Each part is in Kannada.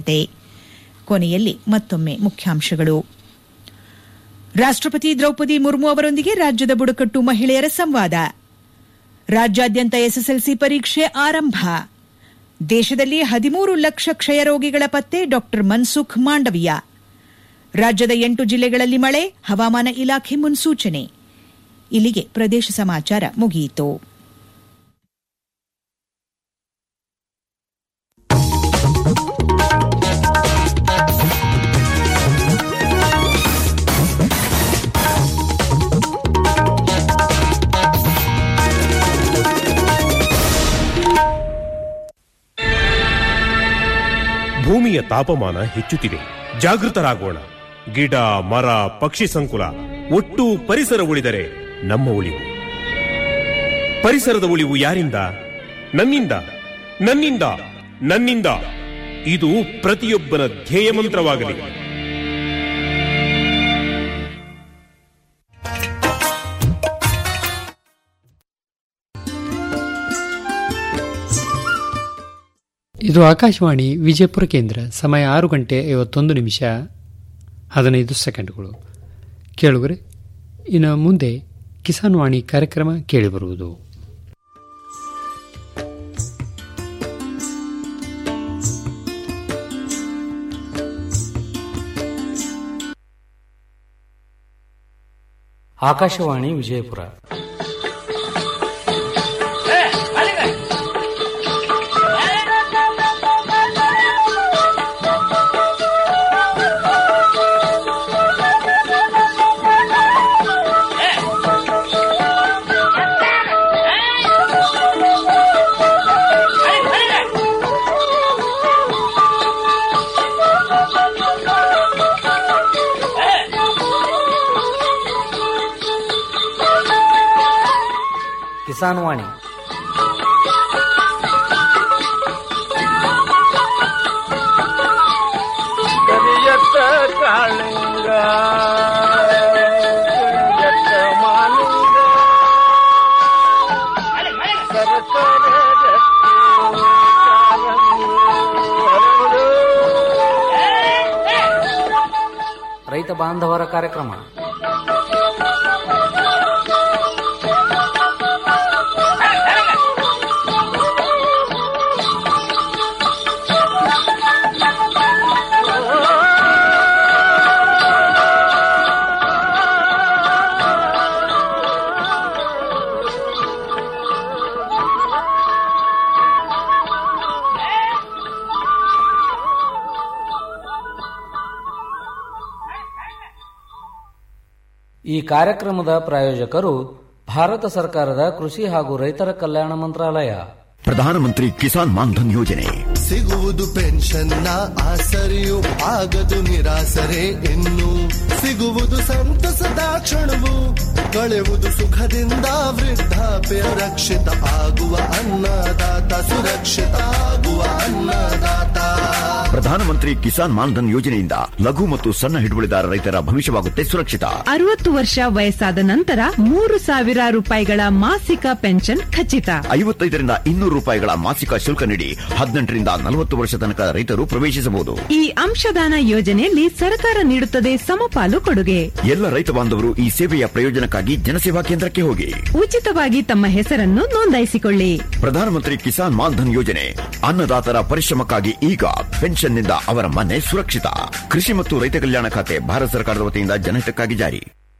ಸೇರಿದಂತೆ ಕೊನೆಯಲ್ಲಿ ಮತ್ತೊಮ್ಮೆ ಮುಖ್ಯಾಂಶಗಳು ರಾಷ್ಟ್ರಪತಿ ದ್ರೌಪದಿ ಮುರ್ಮು ಅವರೊಂದಿಗೆ ರಾಜ್ಯದ ಬುಡಕಟ್ಟು ಮಹಿಳೆಯರ ಸಂವಾದ ರಾಜ್ಯಾದ್ಯಂತ ಎಸ್ಎಸ್ಎಲ್ಸಿ ಪರೀಕ್ಷೆ ಆರಂಭ ದೇಶದಲ್ಲಿ ಹದಿಮೂರು ಲಕ್ಷ ಕ್ಷಯರೋಗಿಗಳ ಪತ್ತೆ ಡಾ ಮನ್ಸುಖ್ ಮಾಂಡವಿಯ ರಾಜ್ಯದ ಎಂಟು ಜಿಲ್ಲೆಗಳಲ್ಲಿ ಮಳೆ ಹವಾಮಾನ ಇಲಾಖೆ ಮುನ್ಸೂಚನೆ ಇಲ್ಲಿಗೆ ಪ್ರದೇಶ ಸಮಾಚಾರ ಮುಗಿಯಿತು ಭೂಮಿಯ ತಾಪಮಾನ ಹೆಚ್ಚುತ್ತಿದೆ ಜಾಗೃತರಾಗೋಣ ಗಿಡ ಮರ ಪಕ್ಷಿ ಸಂಕುಲ ಒಟ್ಟು ಪರಿಸರ ಉಳಿದರೆ ನಮ್ಮ ಉಳಿವು ಪರಿಸರದ ಉಳಿವು ಯಾರಿಂದ ನನ್ನಿಂದ ನನ್ನಿಂದ ನನ್ನಿಂದ ಇದು ಪ್ರತಿಯೊಬ್ಬನ ಧ್ಯೇಯ ಮಂತ್ರವಾಗಲಿ ಇದು ಆಕಾಶವಾಣಿ ವಿಜಯಪುರ ಕೇಂದ್ರ ಸಮಯ ಆರು ಗಂಟೆ ಐವತ್ತೊಂದು ನಿಮಿಷ ಹದಿನೈದು ಸೆಕೆಂಡ್ಗಳು ಕೇಳುಗರೆ ಇನ್ನು ಮುಂದೆ ಕಿಸಾನ್ ವಾಣಿ ಕಾರ್ಯಕ್ರಮ ಕೇಳಿಬರುವುದು ಆಕಾಶವಾಣಿ ವಿಜಯಪುರ ಕಿಸಾನ್ ವಾಣಿ ಕರಿಯತ್ತ ಕಾಳಿಂಗ ಕರಿಯತ್ತ ಮಾಲಿಂಗ ಸರಸರ ರಕ್ತಿ ಕಾರಂಗಿ ಹರಡು. ರೈತ ಬಾಂಧವರ ಕಾರ್ಯಕ್ರಮ ಈ ಕಾರ್ಯಕ್ರಮದ ಪ್ರಾಯೋಜಕರು ಭಾರತ ಸರ್ಕಾರದ ಕೃಷಿ ಹಾಗೂ ರೈತರ ಕಲ್ಯಾಣ ಮಂತ್ರಾಲಯ ಪ್ರಧಾನಮಂತ್ರಿ ಕಿಸಾನ್ ಮಾನ್ಧನ್ ಯೋಜನೆ ಸಿಗುವುದು ಪೆನ್ಷನ್ನ ಆಸರೆಯು ಆಗದು ನಿರಾಸರೆ ಇನ್ನು ಸಿಗುವುದು ಸಂತಸದ ಕ್ಷಣವು ಕಳೆಯುವುದು ಸುಖದಿಂದ ವೃದ್ಧಾಪ್ಯ ರಕ್ಷಿತ ಆಗುವ ಅನ್ನದಾತ ಸುರಕ್ಷಿತ ಆಗುವ ಅನ್ನದಾತ ಪ್ರಧಾನಮಂತ್ರಿ ಕಿಸಾನ್ ಮಾನ್ಧನ್ ಯೋಜನೆಯಿಂದ ಲಘು ಮತ್ತು ಸಣ್ಣ ಹಿಡುವಳಿದಾರ ರೈತರ ಭವಿಷ್ಯವಾಗುತ್ತೆ ಸುರಕ್ಷಿತ ಅರವತ್ತು ವರ್ಷ ವಯಸ್ಸಾದ ನಂತರ ಮೂರು ಸಾವಿರ ರೂಪಾಯಿಗಳ ಮಾಸಿಕ ಪೆನ್ಷನ್ ಖಚಿತ ಐವತ್ತೈದರಿಂದ ಇನ್ನೂರು ರೂಪಾಯಿಗಳ ಮಾಸಿಕ ಶುಲ್ಕ ನೀಡಿ ಹದಿನೆಂಟರಿಂದ ನಲವತ್ತು ವರ್ಷ ತನಕ ರೈತರು ಪ್ರವೇಶಿಸಬಹುದು ಈ ಅಂಶದಾನ ಯೋಜನೆಯಲ್ಲಿ ಸರ್ಕಾರ ನೀಡುತ್ತದೆ ಸಮಪಾಲು ಕೊಡುಗೆ ಎಲ್ಲ ರೈತ ಬಾಂಧವರು ಈ ಸೇವೆಯ ಪ್ರಯೋಜನಕ್ಕಾಗಿ ಜನಸೇವಾ ಕೇಂದ್ರಕ್ಕೆ ಹೋಗಿ ಉಚಿತವಾಗಿ ತಮ್ಮ ಹೆಸರನ್ನು ನೋಂದಾಯಿಸಿಕೊಳ್ಳಿ ಪ್ರಧಾನಮಂತ್ರಿ ಕಿಸಾನ್ ಮಾನ್ಧನ್ ಯೋಜನೆ ಅನ್ನದಾತರ ಪರಿಶ್ರಮಕ್ಕಾಗಿ ಈಗ ಪೆನ್ಷನ್ನಿಂದ ಅವರ ಮನೆ ಸುರಕ್ಷಿತ ಕೃಷಿ ಮತ್ತು ರೈತ ಕಲ್ಯಾಣ ಖಾತೆ ಭಾರತ ಸರ್ಕಾರದ ವತಿಯಿಂದ ಜನಹಿತಕ್ಕಾಗಿ ಜಾರಿ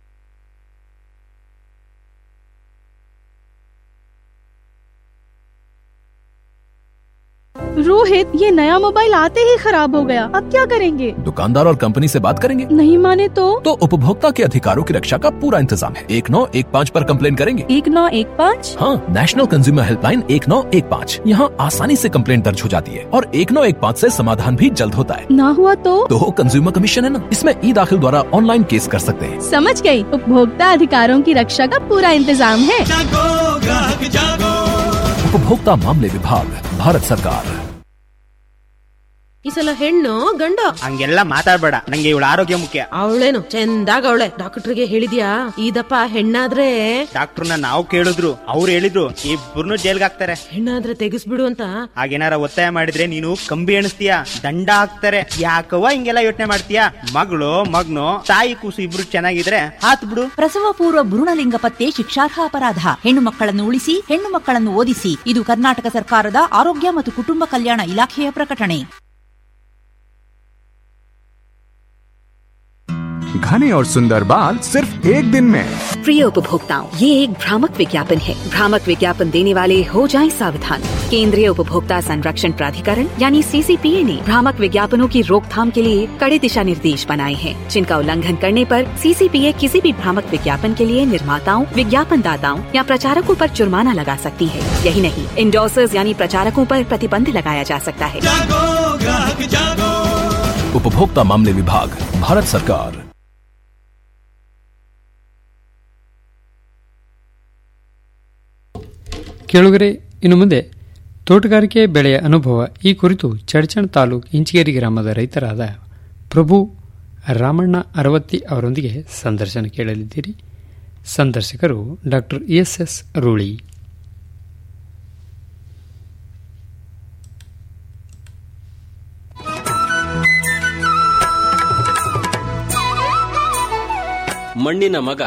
रोहित ये नया मोबाइल आते ही खराब हो गया अब क्या करेंगे दुकानदार और कंपनी से बात करेंगे नहीं माने तो तो उपभोक्ता के अधिकारों की रक्षा का पूरा इंतजाम है एक नौ एक पाँच आरोप कम्प्लेन करेंगे एक नौ एक पाँच हाँ नेशनल कंज्यूमर हेल्पलाइन एक नौ एक पाँच यहाँ आसानी से कम्प्लेन दर्ज हो जाती है और एक नौ एक पाँच ऐसी समाधान भी जल्द होता है ना हुआ तो तो कंज्यूमर कमीशन है ना इसमें ई दाखिल द्वारा ऑनलाइन केस कर सकते हैं समझ गई उपभोक्ता अधिकारों की रक्षा का पूरा इंतजाम है उपभोक्ता मामले विभाग भारत सरकार ಈ ಸಲ ಹೆಣ್ಣು ಗಂಡು ಹಂಗೆಲ್ಲ ಮಾತಾಡ್ಬೇಡ ನಂಗೆ ಇವಳ ಆರೋಗ್ಯ ಮುಖ್ಯ ಅವಳೇನು ಚಂದಾಗ ಅವಳೆ ಡಾಕ್ಟರ್ಗೆ ಹೇಳಿದ್ಯಾ ಇದಪ್ಪ ಹೆಣ್ಣಾದ್ರೆ ಡಾಕ್ಟರ್ನ ನಾವು ಕೇಳಿದ್ರು ಅವ್ರು ಹೇಳಿದ್ರು ಇಬ್ಬರನ್ನು ಜೈಲ್ಗೆ ಹಾಕ್ತಾರೆ ಹೆಣ್ಣಾದ್ರೆ ತೆಗಿಸ್ಬಿಡು ಅಂತ ಹಾಗೇನಾರ ಒತ್ತಾಯ ಮಾಡಿದ್ರೆ ನೀನು ಕಂಬಿ ಎಣಿಸ್ತೀಯ ದಂಡ ಹಾಕ್ತಾರೆ ಯಾಕವ್ವ ಹಿಂಗೆಲ್ಲ ಯೋಚನೆ ಮಾಡ್ತೀಯ ಮಗಳು ಮಗ್ನು ತಾಯಿ ಕೂಸು ಇಬ್ರು ಚೆನ್ನಾಗಿದ್ರೆ ಹಾತ್ ಬಿಡು ಪ್ರಸವ ಪೂರ್ವ ಭ್ರೂಣಲಿಂಗ ಪತ್ತೆ ಶಿಕ್ಷಾರ್ಹ ಅಪರಾಧ ಹೆಣ್ಣು ಮಕ್ಕಳನ್ನು ಉಳಿಸಿ ಹೆಣ್ಣು ಮಕ್ಕಳನ್ನು ಓದಿಸಿ ಇದು ಕರ್ನಾಟಕ ಸರ್ಕಾರದ ಆರೋಗ್ಯ ಮತ್ತು ಕುಟುಂಬ ಕಲ್ಯಾಣ ಇಲಾಖೆಯ ಪ್ರಕಟಣೆ घने और सुंदर बाल सिर्फ एक दिन में प्रिय उपभोक्ताओं ये एक भ्रामक विज्ञापन है भ्रामक विज्ञापन देने वाले हो जाएं सावधान केंद्रीय उपभोक्ता संरक्षण प्राधिकरण यानी सीसीपीए ने भ्रामक विज्ञापनों की रोकथाम के लिए कड़े दिशा निर्देश बनाए हैं जिनका उल्लंघन करने पर सीसीपीए किसी भी भ्रामक विज्ञापन के लिए निर्माताओं विज्ञापन दाताओं या प्रचारकों पर जुर्माना लगा सकती है यही नहीं इंडोसर्स यानी प्रचारकों पर प्रतिबंध लगाया जा सकता है उपभोक्ता मामले विभाग भारत सरकार ಕೇಳುಗರೆ ಇನ್ನು ಮುಂದೆ ತೋಟಗಾರಿಕೆ ಬೆಳೆಯ ಅನುಭವ ಈ ಕುರಿತು ಚಡಚಣ ತಾಲೂಕು ಇಂಚಿಗೇರಿ ಗ್ರಾಮದ ರೈತರಾದ ಪ್ರಭು ರಾಮಣ್ಣ ಅರವತ್ತಿ ಅವರೊಂದಿಗೆ ಸಂದರ್ಶನ ಕೇಳಲಿದ್ದೀರಿ ಸಂದರ್ಶಕರು ಡಾಕ್ಟರ್ ಎಸ್ ಎಸ್ ರೂಳಿ ಮಣ್ಣಿನ ಮಗ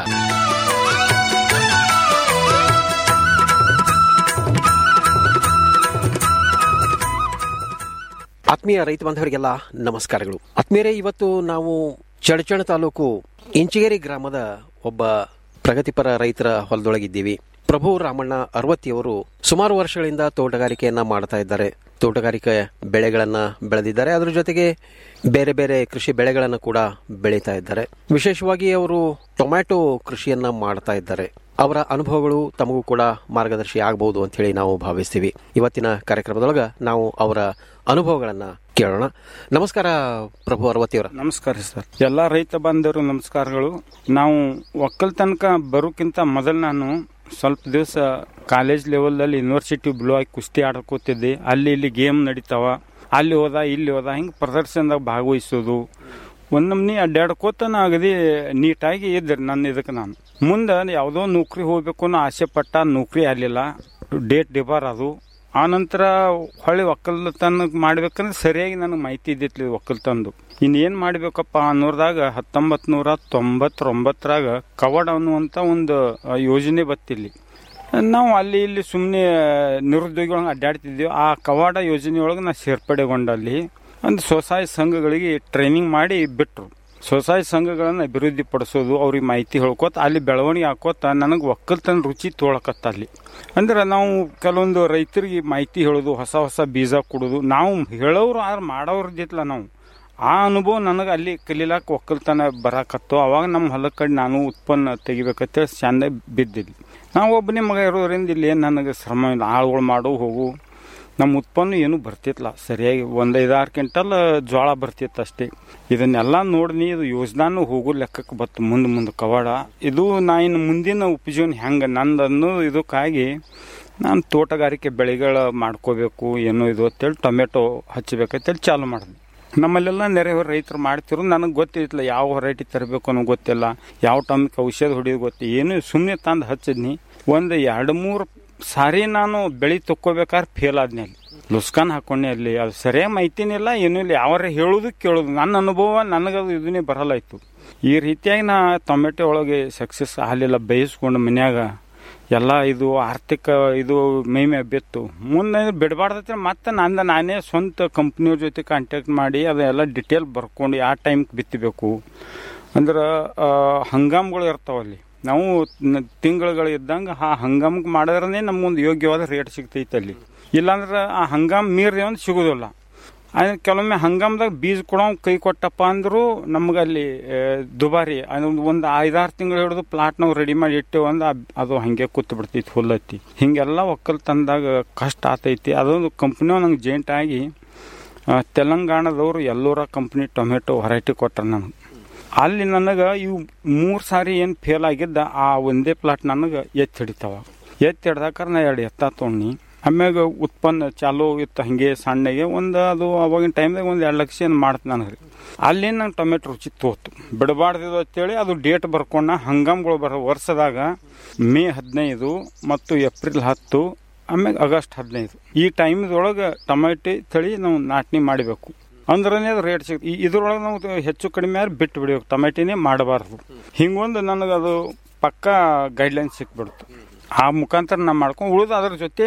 ಆತ್ಮೀಯ ರೈತ ಬಾಂಧವರಿಗೆಲ್ಲ ನಮಸ್ಕಾರಗಳು ಆತ್ಮೀಯರೇ ಇವತ್ತು ನಾವು ಚಡಚಣ ತಾಲೂಕು ಇಂಚಿಗೇರಿ ಗ್ರಾಮದ ಒಬ್ಬ ಪ್ರಗತಿಪರ ರೈತರ ಹೊಲದೊಳಗಿದ್ದೀವಿ ಪ್ರಭು ರಾಮಣ್ಣ ಅರವತ್ತಿಯವರು ಸುಮಾರು ವರ್ಷಗಳಿಂದ ತೋಟಗಾರಿಕೆಯನ್ನ ಮಾಡ್ತಾ ಇದ್ದಾರೆ ತೋಟಗಾರಿಕೆ ಬೆಳೆಗಳನ್ನ ಬೆಳೆದಿದ್ದಾರೆ ಅದರ ಜೊತೆಗೆ ಬೇರೆ ಬೇರೆ ಕೃಷಿ ಬೆಳೆಗಳನ್ನು ಕೂಡ ಬೆಳೀತಾ ಇದ್ದಾರೆ ವಿಶೇಷವಾಗಿ ಅವರು ಟೊಮ್ಯಾಟೊ ಕೃಷಿಯನ್ನ ಮಾಡ್ತಾ ಇದ್ದಾರೆ ಅವರ ಅನುಭವಗಳು ತಮಗೂ ಕೂಡ ಮಾರ್ಗದರ್ಶಿ ಆಗಬಹುದು ಅಂತ ಹೇಳಿ ನಾವು ಭಾವಿಸ್ತೀವಿ ಇವತ್ತಿನ ಕಾರ್ಯಕ್ರಮದೊಳಗ ನಾವು ಅವರ ಅನುಭವಗಳನ್ನ ಕೇಳೋಣ ನಮಸ್ಕಾರ ಪ್ರಭು ಅರವತ್ತಿಯವರ ನಮಸ್ಕಾರ ಸರ್ ಎಲ್ಲ ರೈತ ಬಾಂಧವರು ನಮಸ್ಕಾರಗಳು ನಾವು ಒಕ್ಕಲ್ತನಕ ಬರೋಕ್ಕಿಂತ ಮೊದಲು ನಾನು ಸ್ವಲ್ಪ ದಿವಸ ಕಾಲೇಜ್ ಲೆವೆಲ್ದಲ್ಲಿ ಯೂನಿವರ್ಸಿಟಿ ಬ್ಲೂ ಆಗಿ ಕುಸ್ತಿ ಆಡ್ಕೋತಿದ್ದೆ ಅಲ್ಲಿ ಇಲ್ಲಿ ಗೇಮ್ ನಡೀತಾವ ಅಲ್ಲಿ ಹೋದ ಇಲ್ಲಿ ಹೋದ ಹಿಂಗೆ ಪ್ರದರ್ಶನದಾಗ ಭಾಗವಹಿಸೋದು ಒಂದೊಮ್ಮೆ ಅಡ್ಡಾಡ್ಕೋತ ನಾ ಅಗದಿ ನೀಟಾಗಿ ಇದ್ದೆ ನನ್ನ ಇದಕ್ಕೆ ನಾನು ಮುಂದೆ ಯಾವುದೋ ನೌಕರಿ ಹೋಗ್ಬೇಕು ಅನ್ನೋ ಆಸೆ ಪಟ್ಟ ನೌಕರಿ ಆಗಲಿಲ್ಲ ಡೇಟ್ ಡಿಬಾರ್ ಅದು ಆ ನಂತರ ಹೊಳ್ಳಿ ಒಕ್ಕಲ್ತನ ಮಾಡ್ಬೇಕಂದ್ರೆ ಸರಿಯಾಗಿ ನನಗೆ ಮಾಹಿತಿ ಇದ್ದಿತ್ಲಿ ಒಕ್ಕಲ್ತನದು ಇನ್ನೇನು ಮಾಡಬೇಕಪ್ಪ ಅನ್ನೋರ್ದಾಗ ಹತ್ತೊಂಬತ್ತು ನೂರ ತೊಂಬತ್ತೊಂಬತ್ತರಾಗ ಕವಡ್ ಅನ್ನುವಂಥ ಒಂದು ಆ, ಯೋಜನೆ ಬತ್ತಿಲ್ಲಿ ನಾವು ಅಲ್ಲಿ ಇಲ್ಲಿ ಸುಮ್ಮನೆ ನಿರುದ್ಯೋಗಿಗಳನ್ನ ಅಡ್ಡಾಡ್ತಿದ್ದೀವಿ ಆ ಕವಾಡ ಯೋಜನೆಯೊಳಗೆ ನಾ ಸೇರ್ಪಡೆಗೊಂಡಲ್ಲಿ ಒಂದು ಸ್ವಸಹಾಯ ಸಂಘಗಳಿಗೆ ಟ್ರೈನಿಂಗ್ ಮಾಡಿ ಬಿಟ್ರು ಸ್ವಸಹಾಯ ಸಂಘಗಳನ್ನು ಅಭಿವೃದ್ಧಿ ಪಡಿಸೋದು ಅವ್ರಿಗೆ ಮಾಹಿತಿ ಹೇಳ್ಕೊತ ಅಲ್ಲಿ ಬೆಳವಣಿಗೆ ಹಾಕೋತ ನನಗೆ ಒಕ್ಕಲ್ತನ ರುಚಿ ತೋಳಕತ್ತ ಅಲ್ಲಿ ಅಂದ್ರೆ ನಾವು ಕೆಲವೊಂದು ರೈತರಿಗೆ ಮಾಹಿತಿ ಹೇಳೋದು ಹೊಸ ಹೊಸ ಬೀಜ ಕೊಡೋದು ನಾವು ಹೇಳೋರು ಆದ್ರೆ ಮಾಡೋರ್ದಿತ್ತಲ್ಲ ನಾವು ಆ ಅನುಭವ ನನಗೆ ಅಲ್ಲಿ ಕಲೀಲಾಕ ಒಕ್ಕಲ್ತನ ಬರಾಕತ್ತು ಅವಾಗ ನಮ್ಮ ಹೊಲದ ಕಡೆ ನಾನು ಉತ್ಪನ್ನ ತೆಗಿಬೇಕಂತೇಳಿ ಚಂದ ಬಿದ್ದಿದ್ವಿ ನಾವು ಒಬ್ಬನೇ ಮಗ ಇರೋದ್ರಿಂದ ಇಲ್ಲಿ ಏನು ನನಗೆ ಶ್ರಮ ಇಲ್ಲ ಆಳುಗಳು ಮಾಡೋ ಹೋಗು ನಮ್ಮ ಉತ್ಪನ್ನ ಏನೂ ಬರ್ತಿತ್ತಲ್ಲ ಸರಿಯಾಗಿ ಒಂದು ಐದಾರು ಕ್ವಿಂಟಲ್ ಜೋಳ ಬರ್ತಿತ್ತು ಅಷ್ಟೇ ಇದನ್ನೆಲ್ಲ ನೋಡಿನಿ ಇದು ಯೋಜನಾನು ಹೋಗೋ ಲೆಕ್ಕಕ್ಕೆ ಬತ್ತು ಮುಂದೆ ಮುಂದೆ ಕವಾಡ ಇದು ನಾ ಇನ್ನು ಮುಂದಿನ ಉಪಜೀವನ ಹೆಂಗೆ ನಂದನ್ನು ಇದಕ್ಕಾಗಿ ನಾನು ತೋಟಗಾರಿಕೆ ಬೆಳೆಗಳು ಮಾಡ್ಕೋಬೇಕು ಏನೋ ಇದು ಅಂತೇಳಿ ಟೊಮೆಟೊ ಹಚ್ಚಬೇಕಂತೇಳಿ ಚಾಲು ಮಾಡಿದೆ ನಮ್ಮಲ್ಲೆಲ್ಲ ನೆರೆಹೊರ ರೈತರು ಮಾಡ್ತಿರೋ ನನಗೆ ಗೊತ್ತಿಲ್ಲ ಯಾವ ವೆರೈಟಿ ತರಬೇಕು ಅನ್ನೋ ಗೊತ್ತಿಲ್ಲ ಯಾವ ಟೈಮಿಗೆ ಔಷಧ ಹೊಡಿಯೋದು ಗೊತ್ತಿಲ್ಲ ಏನು ಸುಮ್ಮನೆ ತಂದು ಹಚ್ಚಿದ್ನಿ ಒಂದು ಎರಡು ಮೂರು ಸಾರಿ ನಾನು ಬೆಳೆ ತಕ್ಕೋಬೇಕಾದ್ರೆ ಫೇಲ್ ಆದ್ನಿ ಅಲ್ಲಿ ಲುಸ್ಕಾನ್ ಹಾಕೊಂಡೆ ಅಲ್ಲಿ ಅದು ಸರಿಯಾಗಿ ಮಾಹಿತಿನಿಲ್ಲ ಏನೂ ಇಲ್ಲ ಯಾವಾರ ಹೇಳೋದು ಕೇಳೋದು ನನ್ನ ಅನುಭವ ನನಗದು ಇದನ್ನೇ ಬರಲ್ಲ ಇತ್ತು ಈ ರೀತಿಯಾಗಿ ನಾ ಟೊಮೆಟೊ ಒಳಗೆ ಸಕ್ಸಸ್ ಆಗಲಿಲ್ಲ ಬೇಯಿಸ್ಕೊಂಡು ಮನ್ಯಾಗ ಎಲ್ಲ ಇದು ಆರ್ಥಿಕ ಇದು ಮೈಮೆ ಬಿತ್ತು ಮುಂದೆ ಬಿಡಬಾರ್ದತ್ರ ಮತ್ತೆ ನಂದ ನಾನೇ ಸ್ವಂತ ಕಂಪ್ನಿಯವ್ರ ಜೊತೆ ಕಾಂಟ್ಯಾಕ್ಟ್ ಮಾಡಿ ಅದೆಲ್ಲ ಡಿಟೇಲ್ ಬರ್ಕೊಂಡು ಯಾವ ಟೈಮ್ಗೆ ಬಿತ್ತಬೇಕು ಅಂದ್ರೆ ಆ, ಹಂಗಾಮ್ಗಳು ಇರ್ತಾವಲ್ಲಿ ನಾವು ನ- ತಿಂಗಳುಗಳು ಇದ್ದಂಗೆ ಆ ಹಂಗಾಮ್ಗೆ ಮಾಡಿದ್ರೆ ನಮ್ಗೊಂದು ಯೋಗ್ಯವಾದ ರೇಟ್ ಸಿಗ್ತೈತೆ ಅಲ್ಲಿ ಇಲ್ಲಾಂದ್ರೆ ಆ ಹಂಗಾಮ್ ಮೀರಿ ಒಂದು ಸಿಗೋದಿಲ್ಲ ಆದ್ರೆ ಕೆಲವೊಮ್ಮೆ ಹಂಗಾಮ್ದಾಗ ಬೀಜ ಕೊಡೋ ಕೈ ಕೊಟ್ಟಪ್ಪ ಅಂದ್ರು ನಮ್ಗೆ ಅಲ್ಲಿ ಆ, ದುಬಾರಿ ಅದೊಂದು ಒಂದು ಐದಾರು ತಿಂಗಳು ಹಿಡಿದು ಪ್ಲಾಟ್ ನಾವು ರೆಡಿ ಮಾಡಿ ಇಟ್ಟು ಒಂದು ಅದು ಹಂಗೆ ಕೂತ್ ಬಿಡ್ತೈತಿ ಹುಲ್ಲತ್ತಿ ಹಿಂಗೆಲ್ಲ ಒಕ್ಕಲ್ತನದಾಗ ಕಷ್ಟ ಆತೈತಿ ಅದೊಂದು ಕಂಪ್ನಿ ನಂಗೆ ಜೇಂಟ್ ಆಗಿ ಆ, ತೆಲಂಗಾಣದವರು ಎಲ್ಲೂರ ಕಂಪ್ನಿ ಟೊಮೆಟೊ ವೆರೈಟಿ ಕೊಟ್ರ ನನಗೆ ಅಲ್ಲಿ ನನಗೆ ಇವು ಮೂರು ಸಾರಿ ಏನು ಫೇಲ್ ಆಗಿದ್ದ ಆ ಒಂದೇ ಪ್ಲಾಟ್ ನನಗೆ ಎತ್ತಿ ಹಿಡಿತಾವ ಎತ್ತಿ ಹಿಡ್ದಾಕಾರ ನಾ ಎರಡು ಎತ್ತ ತೊಗೊಂಡು ಆಮ್ಯಾಗ ಉತ್ಪನ್ನ ಚಾಲೂ ಇತ್ತು ಹಾಗೆ ಸಣ್ಣಗೆ ಒಂದು ಅದು ಅವಾಗಿನ ಟೈಮ್ದಾಗ ಒಂದು ಎರಡು ಲಕ್ಷ ಏನು ಮಾಡ್ತು ನನಗೆ ರೀ ಅಲ್ಲಿ ನಂಗೆ ಟೊಮೆಟೊ ರುಚಿ ತೋತು ಬಿಡಬಾರ್ದಿದು ಅಂತೇಳಿ ಅದು ಡೇಟ್ ಬರ್ಕೊಂಡ ಹಂಗಾಮ್ಗಳು ಬರೋ ವರ್ಷದಾಗ ಮೇ ಹದಿನೈದು ಮತ್ತು ಏಪ್ರಿಲ್ ಹತ್ತು ಆಮ್ಯಾಗ ಆಗಸ್ಟ್ ಹದಿನೈದು ಈ ಟೈಮ್ದೊಳಗೆ ಟೊಮೆಟೊ ತಳಿ ನಾವು ನಾಟನಿ ಮಾಡಬೇಕು ಅಂದ್ರೆ ಅದು ರೇಟ್ ಸಿಗ್ ಇದ್ರೊಳಗೆ ನಾವು ಹೆಚ್ಚು ಕಡಿಮೆ ಆದ್ರೆ ಬಿಟ್ಟು ಬಿಡಬೇಕು ಟೊಮೆಟಿನೇ ಮಾಡಬಾರ್ದು ಹಿಂಗೊಂದು ನನಗೆ ಅದು ಪಕ್ಕಾ ಗೈಡ್ಲೈನ್ ಸಿಕ್ಬಿಡ್ತು ಆ ಮುಖಾಂತರ ನಾನು ಮಾಡ್ಕೊಂಡು ಉಳಿದು ಅದ್ರ ಜೊತೆ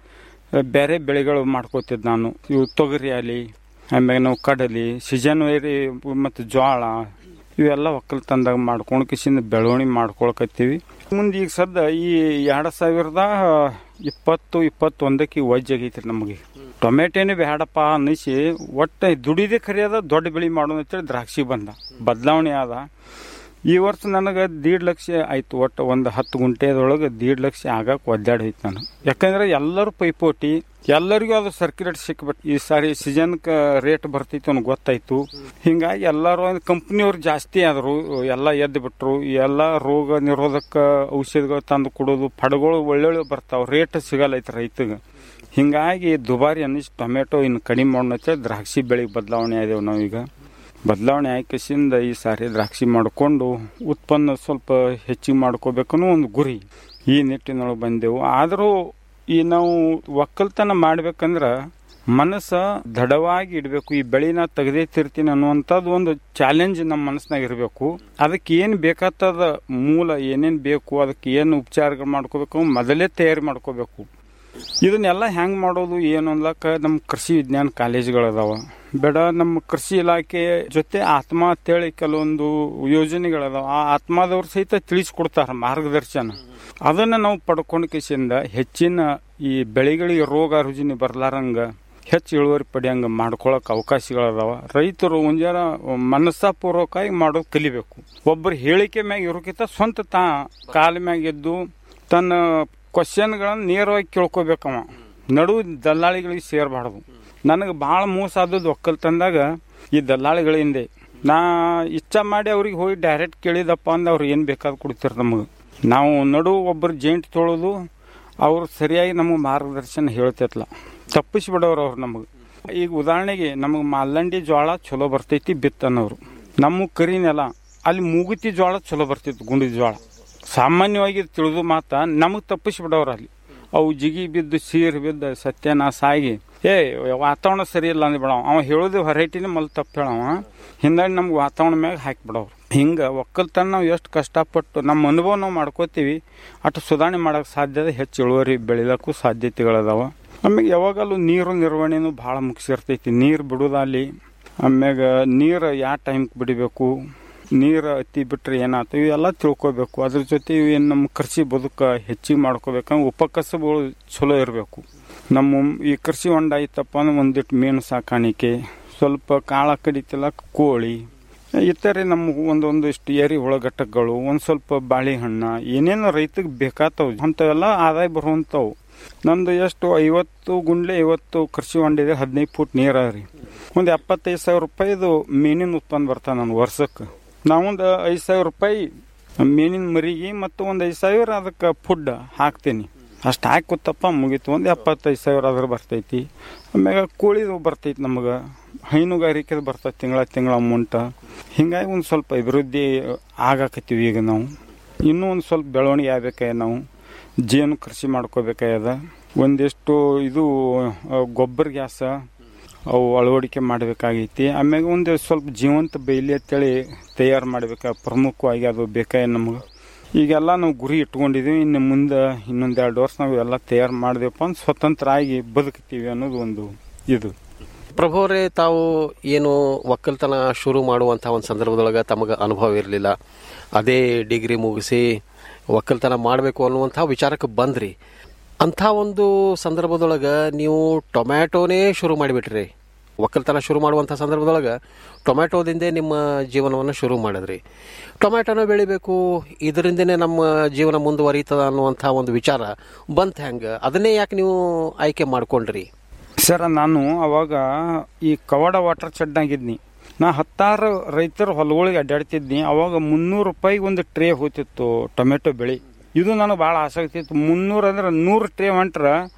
ಬೇರೆ ಬೆಳೆಗಳು ಮಾಡ್ಕೋತಿದ್ದು ನಾನು ಇವು ತೊಗರಿ ಆಗಲಿ ಆಮ್ಯಾಗ ನಾವು ಕಡಲಿ ಸೀಸನ್ ವೇರಿ ಮತ್ತು ಜೋಳ ಇವೆಲ್ಲ ಒಕ್ಕಲ್ತನದಾಗ ಮಾಡ್ಕೊಂಡು ಕಿಸಿಂದ ಬೆಳವಣಿಗೆ ಮಾಡ್ಕೊಳಕತ್ತೀವಿ ಮುಂದೆ ಈಗ ಸದ್ದ ಈ ಎರಡು ಸಾವಿರದ ಇಪ್ಪತ್ತು ಇಪ್ಪತ್ತೊಂದಕ್ಕೆ ವಜ್ಜೆ ಆಗೈತ್ರಿ ನಮಗೆ ಟೊಮೆಟೊನೇ ಬೇಡಪ್ಪ ಅನ್ನಿಸಿ ಒಟ್ಟು ದುಡಿದೇ ಕರಿಯೋದ ದೊಡ್ಡ ಬೆಳೆ ಮಾಡೋಣ ಅಂತೇಳಿ ದ್ರಾಕ್ಷಿ ಬಂದ ಬದಲಾವಣೆ ಆದ ಈ ವರ್ಷ ನನಗೆ ದೀಡ್ ಲಕ್ಷ ಆಯ್ತು ಒಟ್ಟು ಒಂದು ಹತ್ತು ಗುಂಟೆದೊಳಗೆ ದೀಡ್ ಲಕ್ಷ ಆಗಕ್ಕೆ ಒದ್ದಾಡಿ ಹೋಯ್ತು ನಾನು ಯಾಕಂದ್ರೆ ಎಲ್ಲರೂ ಪೈಪೋಟಿ ಎಲ್ಲರಿಗೂ ಅದು ಸರ್ಕ್ಯುಲೇಟ್ ಸಿಕ್ಬಿಟ್ಟು ಈ ಸಾರಿ ಸೀಸನ್ಗೆ ರೇಟ್ ಬರ್ತೈತಿ ಅನ್ನೋ ಗೊತ್ತಾಯ್ತು ಹಿಂಗಾಗಿ ಎಲ್ಲರೂ ಕಂಪ್ನಿಯವ್ರು ಜಾಸ್ತಿ ಆದರು ಎಲ್ಲ ಎದ್ದು ಬಿಟ್ರು ಎಲ್ಲ ರೋಗ ನಿರೋಧಕ ಔಷಧಿಗಳು ತಂದು ಕೊಡೋದು ಪಡಗಳು ಒಳ್ಳೊಳ್ಳೆ ಬರ್ತಾವೆ ರೇಟ್ ಸಿಗಲ್ಲ ಐತೆ ರೈತಗೆ ಹಿಂಗಾಗಿ ದುಬಾರಿ ಅನ್ನಿಸಿ ಟೊಮೆಟೊ ಇನ್ನು ಕಡಿಮೆ ಮಾಡೋಣ ದ್ರಾಕ್ಷಿ ಬೆಳೆಗೆ ಬದಲಾವಣೆ ಆದೇವು ನಾವೀಗ ಬದಲಾವಣೆ ಆಯ್ಕೆಸಿಂದ ಈ ಸಾರಿ ದ್ರಾಕ್ಷಿ ಮಾಡಿಕೊಂಡು ಉತ್ಪನ್ನ ಸ್ವಲ್ಪ ಹೆಚ್ಚಿಗೆ ಮಾಡ್ಕೋಬೇಕನ್ನೋ ಒಂದು ಗುರಿ ಈ ನಿಟ್ಟಿನೊಳಗೆ ಬಂದೆವು ಆದರೂ ಈ ನಾವು ಒಕ್ಕಲ್ತನ ಮಾಡ್ಬೇಕಂದ್ರೆ ಮನಸ್ಸ ದೃಢವಾಗಿ ಇಡಬೇಕು ಈ ಬೆಳೆನ ತೆಗೆದೇ ತಿರ್ತೀನಿ ಅನ್ನುವಂಥದ್ದು ಒಂದು ಚಾಲೆಂಜ್ ನಮ್ಮ ಮನಸ್ಸಿನಾಗ ಇರಬೇಕು ಅದಕ್ಕೆ ಏನು ಬೇಕಾಗ್ತದ ಮೂಲ ಏನೇನು ಬೇಕು ಅದಕ್ಕೆ ಏನು ಉಪಚಾರಗಳು ಮಾಡ್ಕೋಬೇಕು ಮೊದಲೇ ತಯಾರಿ ಮಾಡ್ಕೋಬೇಕು ಇದನ್ನೆಲ್ಲ ಹೆಂಗೆ ಮಾಡೋದು ಏನು ಅನ್ಲಕ್ಕ ನಮ್ಮ ಕೃಷಿ ವಿಜ್ಞಾನ ಕಾಲೇಜ್ಗಳದಾವ ಬೇಡ ನಮ್ಮ ಕೃಷಿ ಇಲಾಖೆ ಜೊತೆ ಆತ್ಮ ಅಂತೇಳಿ ಕೆಲವೊಂದು ಯೋಜನೆಗಳದಾವ ಆ ಆತ್ಮದವ್ರು ಸಹಿತ ತಿಳಿಸ್ಕೊಡ್ತಾರ ಮಾರ್ಗದರ್ಶನ ಅದನ್ನ ನಾವು ಪಡ್ಕೊಂಡ ಕಿಸಿಂದ ಹೆಚ್ಚಿನ ಈ ಬೆಳೆಗಳಿಗೆ ರೋಗ ರುಜಿನಿ ಬರ್ಲಾರಂಗ ಹೆಚ್ಚು ಇಳುವರಿ ಪಡೆಯಂಗ ಮಾಡ್ಕೊಳಕ್ ಅವಕಾಶಗಳದಾವ ರೈತರು ಒಂಜಾರ ಮನಸ್ಸಾಪೂರ್ವಕವಾಗಿ ಮಾಡೋದು ಕಲಿಬೇಕು ಒಬ್ಬರು ಹೇಳಿಕೆ ಮ್ಯಾಗ ಇರೋಕ್ಕಿಂತ ಸ್ವಂತ ತಾ ಕಾಲ ಮ್ಯಾಗ ಎದ್ದು ತನ್ನ ಕ್ವಶನ್ಗಳನ್ನ ನೇರವಾಗಿ ಕೇಳ್ಕೊಬೇಕವ ನಡು ದಲ್ಲಾಳಿಗಳಿಗೆ ಸೇರಬಾರ್ದು ನನಗೆ ಭಾಳ ಮೋಸ ಆದದ್ದು ಒಕ್ಕಲ್ತನದಾಗ ಈ ದಲ್ಲಾಳಿಗಳಿಂದೆ ನಾ ಇಚ್ಛ ಮಾಡಿ ಅವ್ರಿಗೆ ಹೋಗಿ ಡೈರೆಕ್ಟ್ ಕೇಳಿದಪ್ಪ ಅಂದ ಅವ್ರು ಏನು ಬೇಕಾದ್ ಕೊಡ್ತಾರೆ ನಮಗೆ ನಾವು ನಡು ಒಬ್ಬರು ಜೇಂಟ್ ತೊಳೋದು ಅವ್ರು ಸರಿಯಾಗಿ ನಮಗೆ ಮಾರ್ಗದರ್ಶನ ಹೇಳ್ತಿರ್ಲ ತಪ್ಪಿಸ್ಬಿಡೋರು ಅವ್ರು ನಮಗೆ ಈಗ ಉದಾಹರಣೆಗೆ ನಮಗೆ ಮಲ್ಲಂಡಿ ಜೋಳ ಚಲೋ ಬರ್ತೈತಿ ಬಿತ್ತನವ್ರು ನಮ್ಮ ಕರಿ ನೆಲ ಅಲ್ಲಿ ಮೂಗುತಿ ಜೋಳ ಚಲೋ ಬರ್ತಿತ್ತು ಗುಂಡಿ ಜೋಳ ಸಾಮಾನ್ಯವಾಗಿ ತಿಳಿದು ಮಾತ ನಮಗೆ ತಪ್ಪಿಸ್ಬಿಡೋರು ಅಲ್ಲಿ ಅವು ಜಿಗಿ ಬಿದ್ದು ಸೀರ್ ಬಿದ್ದು ಸತ್ಯನಾಶ ಆಗಿ ಏ ವಾತಾವರಣ ಸರಿ ಇಲ್ಲ ಅಂದ್ಬಿಡವ ಅವ ಹೇಳೋದು ಹೊರೈಟಿನೇ ಮಲ್ ತಪ್ಪು ಹೇಳವ ಹಿಂದಾಗಿ ನಮ್ಗೆ ವಾತಾವರಣ ಮ್ಯಾಗ ಹಾಕಿಬಿಡವ್ರು ಹಿಂಗೆ ಒಕ್ಕಲ್ತನ ನಾವು ಎಷ್ಟು ಕಷ್ಟಪಟ್ಟು ನಮ್ಮ ಅನುಭವ ನಾವು ಮಾಡ್ಕೋತೀವಿ ಅಷ್ಟು ಸುಧಾರಣೆ ಮಾಡೋಕೆ ಸಾಧ್ಯತೆ ಹೆಚ್ಚು ಇಳುವರಿ ಬೆಳಿಲಕ್ಕೂ ಸಾಧ್ಯತೆಗಳದಾವ ಆಮ್ಯಾಗ ಯಾವಾಗಲೂ ನೀರು ನಿರ್ವಹಣೆನೂ ಭಾಳ ಮುಖ್ಯ ಇರ್ತೈತಿ ನೀರು ಬಿಡೋದಲ್ಲಿ ಆಮ್ಯಾಗ ನೀರು ಯಾವ ಟೈಮ್ಗೆ ಬಿಡಬೇಕು ನೀರು ಅತಿ ಬಿಟ್ರೆ ಏನಾಯ್ತು ಇವೆಲ್ಲ ತಿಳ್ಕೊಬೇಕು ಅದ್ರ ಜೊತೆ ಏನು ನಮ್ಮ ಕೃಷಿ ಬದುಕ ಹೆಚ್ಚಿಗೆ ಮಾಡ್ಕೋಬೇಕಂದ್ರೆ ಉಪಕಸಬುಗಳು ಚಲೋ ಇರಬೇಕು ನಮ್ಮ ಈ ಕೃಷಿ ಹೊಂಡ ಐತಪ್ಪ ಅಂದ್ರೆ ಒಂದಿಟ್ಟು ಮೀನು ಸಾಕಾಣಿಕೆ ಸ್ವಲ್ಪ ಕಾಳ ಕಡಿತಿಲ್ಲ ಕೋಳಿ ಇತರೆ ನಮ್ಗೆ ಒಂದೊಂದಿಷ್ಟು ಏರಿ ಒಳಘಟಕಗಳು ಒಂದು ಸ್ವಲ್ಪ ಬಾಳೆಹಣ್ಣು ಏನೇನು ರೈತಗೆ ಬೇಕಾಗ್ತಾವ ಅಂಥವೆಲ್ಲ ಆದಾಯ ಬರುವಂಥವು ನಂದು ಎಷ್ಟು ಐವತ್ತು ಗುಂಡ್ಲೆ ಐವತ್ತು ಕೃಷಿ ಹೊಂಡಿದೆ ಹದಿನೈದು ಫುಟ್ ನೀರ ರೀ ಒಂದು ಎಪ್ಪತ್ತೈದು ಸಾವಿರ ರೂಪಾಯಿದು ಮೀನಿನ ಉತ್ಪನ್ನ ಬರ್ತಾನೆ ನಾನು ವರ್ಷಕ್ಕೆ ನಾವೊಂದು ಐದು ಸಾವಿರ ರೂಪಾಯಿ ಮೀನಿನ ಮರಿಗೆ ಮತ್ತು ಒಂದು ಐದು ಸಾವಿರ ಅದಕ್ಕೆ ಫುಡ್ ಹಾಕ್ತೀನಿ ಅಷ್ಟು ಹಾಕಿ ಕೂತಪ್ಪ ಮುಗೀತು ಒಂದು ಎಪ್ಪತ್ತೈದು ಸಾವಿರ ಅದ್ರ ಬರ್ತೈತಿ ಆಮ್ಯಾಗ ಕೋಳಿದು ಬರ್ತೈತಿ ನಮಗೆ ಹೈನುಗಾರಿಕೆದು ಬರ್ತೈತಿ ತಿಂಗಳ ತಿಂಗಳ ಅಮೌಂಟ ಹಿಂಗಾಗಿ ಒಂದು ಸ್ವಲ್ಪ ಅಭಿವೃದ್ಧಿ ಆಗಾಕತ್ತೀವಿ ಈಗ ನಾವು ಇನ್ನೂ ಒಂದು ಸ್ವಲ್ಪ ಬೆಳವಣಿಗೆ ಆಗ್ಬೇಕಾಯ ನಾವು ಜೇನು ಕೃಷಿ ಮಾಡ್ಕೋಬೇಕಾಗ್ಯದ ಒಂದಿಷ್ಟು ಇದು ಗೊಬ್ಬರ ಗ್ಯಾಸ ಅವು ಅಳವಡಿಕೆ ಮಾಡಬೇಕಾಗೈತಿ ಆಮ್ಯಾಗ ಒಂದು ಸ್ವಲ್ಪ ಜೀವಂತ ಬೈಲಿ ಅಂತೇಳಿ ತಯಾರು ಮಾಡ್ಬೇಕು ಪ್ರಮುಖವಾಗಿ ಅದು ಬೇಕಾಯ ನಮಗೆ ಈಗೆಲ್ಲ ನಾವು ಗುರಿ ಇಟ್ಕೊಂಡಿದ್ದೀವಿ ಇನ್ನು ಮುಂದೆ ಇನ್ನೊಂದು ಎರಡು ವರ್ಷ ನಾವು ಎಲ್ಲ ತಯಾರು ಮಾಡಿದೆವಪ್ಪ ಅಂದ್ರೆ ಸ್ವತಂತ್ರ ಆಗಿ ಬದುಕ್ತೀವಿ ಅನ್ನೋದು ಒಂದು ಇದು ಪ್ರಭುವರೇ ತಾವು ಏನು ಒಕ್ಕಲ್ತನ ಶುರು ಮಾಡುವಂಥ ಒಂದು ಸಂದರ್ಭದೊಳಗೆ ತಮಗೆ ಅನುಭವ ಇರಲಿಲ್ಲ ಅದೇ ಡಿಗ್ರಿ ಮುಗಿಸಿ ಒಕ್ಕಲ್ತನ ಮಾಡಬೇಕು ಅನ್ನುವಂಥ ವಿಚಾರಕ್ಕೆ ಬಂದ್ರಿ ಅಂಥ ಒಂದು ಸಂದರ್ಭದೊಳಗೆ ನೀವು ಟೊಮ್ಯಾಟೋನೇ ಶುರು ಮಾಡಿಬಿಟ್ರಿ ಒಕ್ಕಲ್ತನ ಶುರು ಮಾಡುವಂಥ ಸಂದರ್ಭದೊಳಗೆ ಟೊಮ್ಯಾಟೋದಿಂದೇ ನಿಮ್ಮ ಜೀವನವನ್ನು ಶುರು ಮಾಡಿದ್ರಿ ಟೊಮ್ಯಾಟೋನ ಬೆಳಿಬೇಕು ಇದರಿಂದನೇ ನಮ್ಮ ಜೀವನ ಮುಂದುವರಿತದ ಅನ್ನುವಂಥ ಒಂದು ವಿಚಾರ ಬಂತ ಹೆಂಗೆ ಅದನ್ನೇ ಯಾಕೆ ನೀವು ಆಯ್ಕೆ ಮಾಡ್ಕೊಂಡ್ರಿ ಸರ್ ನಾನು ಅವಾಗ ಈ ಕವಾಡ ವಾಟರ್ ಚೆಡ್ನಾಗಿದ್ನಿ ನಾ ಹತ್ತಾರು ರೈತರ ಹೊಲಗಳಿಗೆ ಅಡ್ಡಾಡ್ತಿದ್ನಿ ಅವಾಗ ಮುನ್ನೂರು ರೂಪಾಯಿಗೆ ಒಂದು ಟ್ರೇ ಹೋಗ್ತಿತ್ತು ಟೊಮೆಟೊ ಬೆಳೆ ಇದು ನನಗೆ ಭಾಳ ಆಸಕ್ತಿ ಇತ್ತು ಮುನ್ನೂರು ಅಂದ್ರೆ ನೂರು ಟ್ರೇ ಹೊಂಟ್ರ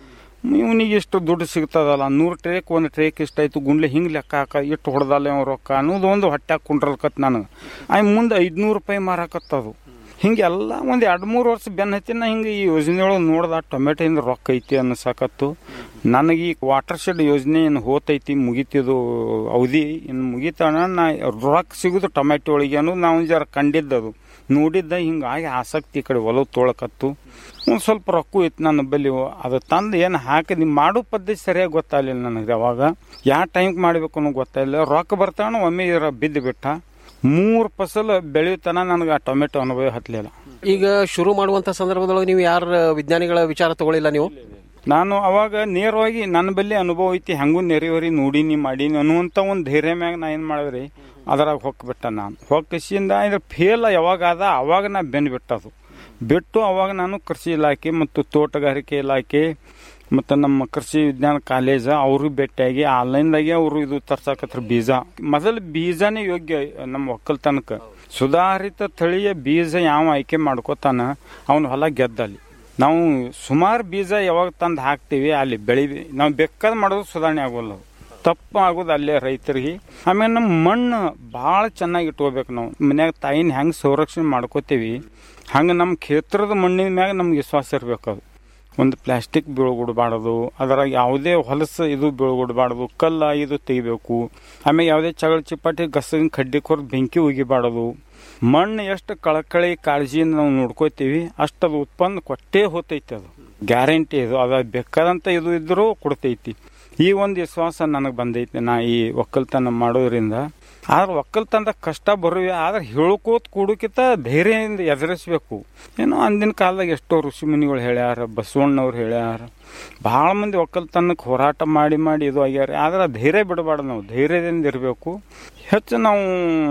ಇವನಿಗೆ ಇಷ್ಟು ದುಡ್ಡು ಸಿಗ್ತದಲ್ಲ ನೂರು ಟ್ರೇಕ್ ಒಂದು ಟ್ರೇಕ್ ಇಷ್ಟಾಯ್ತು ಗುಂಡ್ಲೆ ಹಿಂಗೆ ಲೆಕ್ಕ ಹಾಕ ಇಟ್ಟು ಹೊಡೆದಲ್ಲ ಇವ್ ರೊಕ್ಕ ಅನ್ನೋದು ಒಂದು ಹೊಟ್ಟೆ ಕುಂಡ್ರಲ್ಕತ್ ನನಗೆ ಆಯ್ ಮುಂದೆ ಐದುನೂರು ರೂಪಾಯಿ ಮಾರಾಕತ್ತದು ಹಿಂಗೆಲ್ಲ ಒಂದು ಎರಡು ಮೂರು ವರ್ಷ ಬೆನ್ನ ಹತ್ತಿನ ಹಿಂಗೆ ಈ ಯೋಜನೆಯೊಳಗೆ ನೋಡ್ದ ಟೊಮೆಟೊಯಿಂದ ರೊಕ್ಕ ಐತಿ ಅನ್ನಿಸಾಕತ್ತು ನನಗೆ ಈ ವಾಟರ್ ಶೆಡ್ ಯೋಜನೆ ಏನು ಹೋತೈತಿ ಮುಗಿತಿದು ಅವಧಿ ಇನ್ನು ಮುಗಿತಣ ನಾ ರೊಕ್ಕ ಸಿಗುದು ಟೊಮೆಟೊ ಒಳಗೆ ಅನ್ನೋದು ನಾವು ಜರ ಕಂಡಿದ್ದದು ನೋಡಿದ್ದ ಹಿಂಗಾಗಿ ಆಸಕ್ತಿ ಈ ಕಡೆ ಒಲವು ತೊಳಕತ್ತು ಒಂದು ಸ್ವಲ್ಪ ರೊಕ್ಕ ಇತ್ತು ನನ್ನ ಬಲ್ಲಿ ಅದು ತಂದು ಏನು ಹಾಕಿದ್ ಮಾಡೋ ಪದ್ಧತಿ ಸರಿಯಾಗಿ ಗೊತ್ತಾಗಲಿಲ್ಲ ನನಗೆ ಅವಾಗ ಯಾವ ಟೈಮ್ಗೆ ಮಾಡಬೇಕು ಅನ್ನೋ ಗೊತ್ತಾಗಿಲ್ಲ ರೊಕ್ಕ ಬರ್ತಾನ ಒಮ್ಮೆ ಇರ ಬಿದ್ದು ಬಿಟ್ಟ ಮೂರು ಫಸಲು ಬೆಳೆಯುತ್ತಾನ ನನಗೆ ಆ ಟೊಮೆಟೊ ಅನುಭವ ಹತ್ತಲಿಲ್ಲ ಈಗ ಶುರು ಮಾಡುವಂತ ಸಂದರ್ಭದೊಳಗೆ ನೀವು ಯಾರ ವಿಜ್ಞಾನಿಗಳ ವಿಚಾರ ತಗೊಳ್ಳಿಲ್ಲ ನೀವು ನಾನು ಅವಾಗ ನೇರವಾಗಿ ನನ್ನ ಬಲ್ಲಿ ಅನುಭವ ಐತಿ ಹೆಂಗೂ ನೆರೆಯವರಿ ನೋಡೀನಿ ಮಾಡೀನಿ ಅನ್ನುವಂಥ ಒಂದು ಧೈರ್ಯ ಮ್ಯಾಗ ನಾ ಏನು ಮಾಡಿದ್ರಿ ಅದ್ರಾಗ ಹೊಕ್ಬಿಟ್ಟ ನಾನು ಹೊಕ್ಕಿಸಿಂದ ಇದ್ರ ಫೇಲ್ ಯಾವಾಗ ಆದ ಅವಾಗ ನಾ ಬೆನ್ನು ಬಿಟ್ಟದು ಬಿಟ್ಟು ಅವಾಗ ನಾನು ಕೃಷಿ ಇಲಾಖೆ ಮತ್ತು ತೋಟಗಾರಿಕೆ ಇಲಾಖೆ ಮತ್ತು ನಮ್ಮ ಕೃಷಿ ವಿಜ್ಞಾನ ಕಾಲೇಜ ಅವರು ಭೇಟಿಯಾಗಿ ಆನ್ಲೈನ್ದಾಗೆ ಅವರು ಇದು ತರ್ಸಾಕತ್ರ ಬೀಜ ಮೊದಲು ಬೀಜನೇ ಯೋಗ್ಯ ನಮ್ಮ ಒಕ್ಕಲ್ತನಕ ಸುಧಾರಿತ ತಳಿಯ ಬೀಜ ಯಾವ ಆಯ್ಕೆ ಮಾಡ್ಕೋತಾನ ಅವನು ಹೊಲ ಗೆದ್ದಲ್ಲಿ ನಾವು ಸುಮಾರು ಬೀಜ ಯಾವಾಗ ತಂದು ಹಾಕ್ತೀವಿ ಅಲ್ಲಿ ಬೆಳಿ ನಾವು ಬೇಕಾದ್ ಮಾಡೋದು ಸುಧಾರಣೆ ಆಗೋಲ್ಲ ಅದು. ತಪ್ಪು ಆಗೋದು ಅಲ್ಲೇ ರೈತರಿಗೆ ಆಮೇಲೆ ನಮ್ಮ ಮಣ್ಣು ಭಾಳ ಚೆನ್ನಾಗಿ ಇಟ್ಕೋಬೇಕು ನಾವು ಮನ್ಯಾಗ ತಾಯಿನ ಹೆಂಗೆ ಸಂರಕ್ಷಣೆ ಮಾಡ್ಕೋತೀವಿ ಹಂಗೆ ನಮ್ಮ ಕ್ಷೇತ್ರದ ಮಣ್ಣಿನ ಮ್ಯಾಗ ನಮ್ಗೆ ವಿಶ್ವಾಸ ಇರಬೇಕು ಅದು ಒಂದು ಪ್ಲಾಸ್ಟಿಕ್ ಬೀಳ್ಗುಡ್ಬಾರ್ದು ಅದರಾಗ ಯಾವುದೇ ಹೊಲಸು ಇದು ಬೀಳ್ಗುಡ್ಬಾರ್ದು ಕಲ್ಲ ಇದು ತೆಗಿಬೇಕು ಆಮೇಲೆ ಯಾವುದೇ ಚಗಳ ಚಿಪ್ಪಾಟಿ ಗಸಗಿನ ಕಡ್ಡಿ ಕೊರ್ದು ಬೆಂಕಿ ಉಗಿಬಾರ್ದು ಮಣ್ಣು ಎಷ್ಟು ಕಳಕಳಿ ಕಾಳಜಿಯಿಂದ ನಾವು ನೋಡ್ಕೋತೀವಿ ಅಷ್ಟು ಅದು ಉತ್ಪನ್ನ ಕೊಟ್ಟೇ ಹೋತೈತಿ ಅದು ಗ್ಯಾರಂಟಿ ಇದು ಅದ ಬೇಕಾದಂಥ ಇದು ಇದ್ರೂ ಕೊಡ್ತೈತಿ ಈ ಒಂದು ವಿಶ್ವಾಸ ನನಗೆ ಬಂದೈತಿ ನಾ ಈ ಒಕ್ಕಲ್ತನ ಮಾಡೋದ್ರಿಂದ ಆದ್ರೆ ಒಕ್ಕಲ್ತನದ ಕಷ್ಟ ಬರುವೆ ಆದ್ರೆ ಹೇಳ್ಕೋತ ಕೂಡಕ್ಕಿಂತ ಧೈರ್ಯದಿಂದ ಎದುರಿಸ್ಬೇಕು ಏನೋ ಅಂದಿನ ಕಾಲದಾಗ ಎಷ್ಟೋ ಋಷಿ ಮುನಿಗಳು ಹೇಳ್ಯಾರ ಬಸವಣ್ಣವ್ರು ಹೇಳ್ಯಾರ ಭಾಳ ಮಂದಿ ಒಕ್ಕಲ್ತನಕ್ಕೆ ಹೋರಾಟ ಮಾಡಿ ಮಾಡಿ ಇದು ಆಗ್ಯಾರ ಆದ್ರೆ ಧೈರ್ಯ ಬಿಡಬಾರ್ದು ನಾವು ಧೈರ್ಯದಿಂದ ಇರಬೇಕು ಹೆಚ್ಚು ನಾವು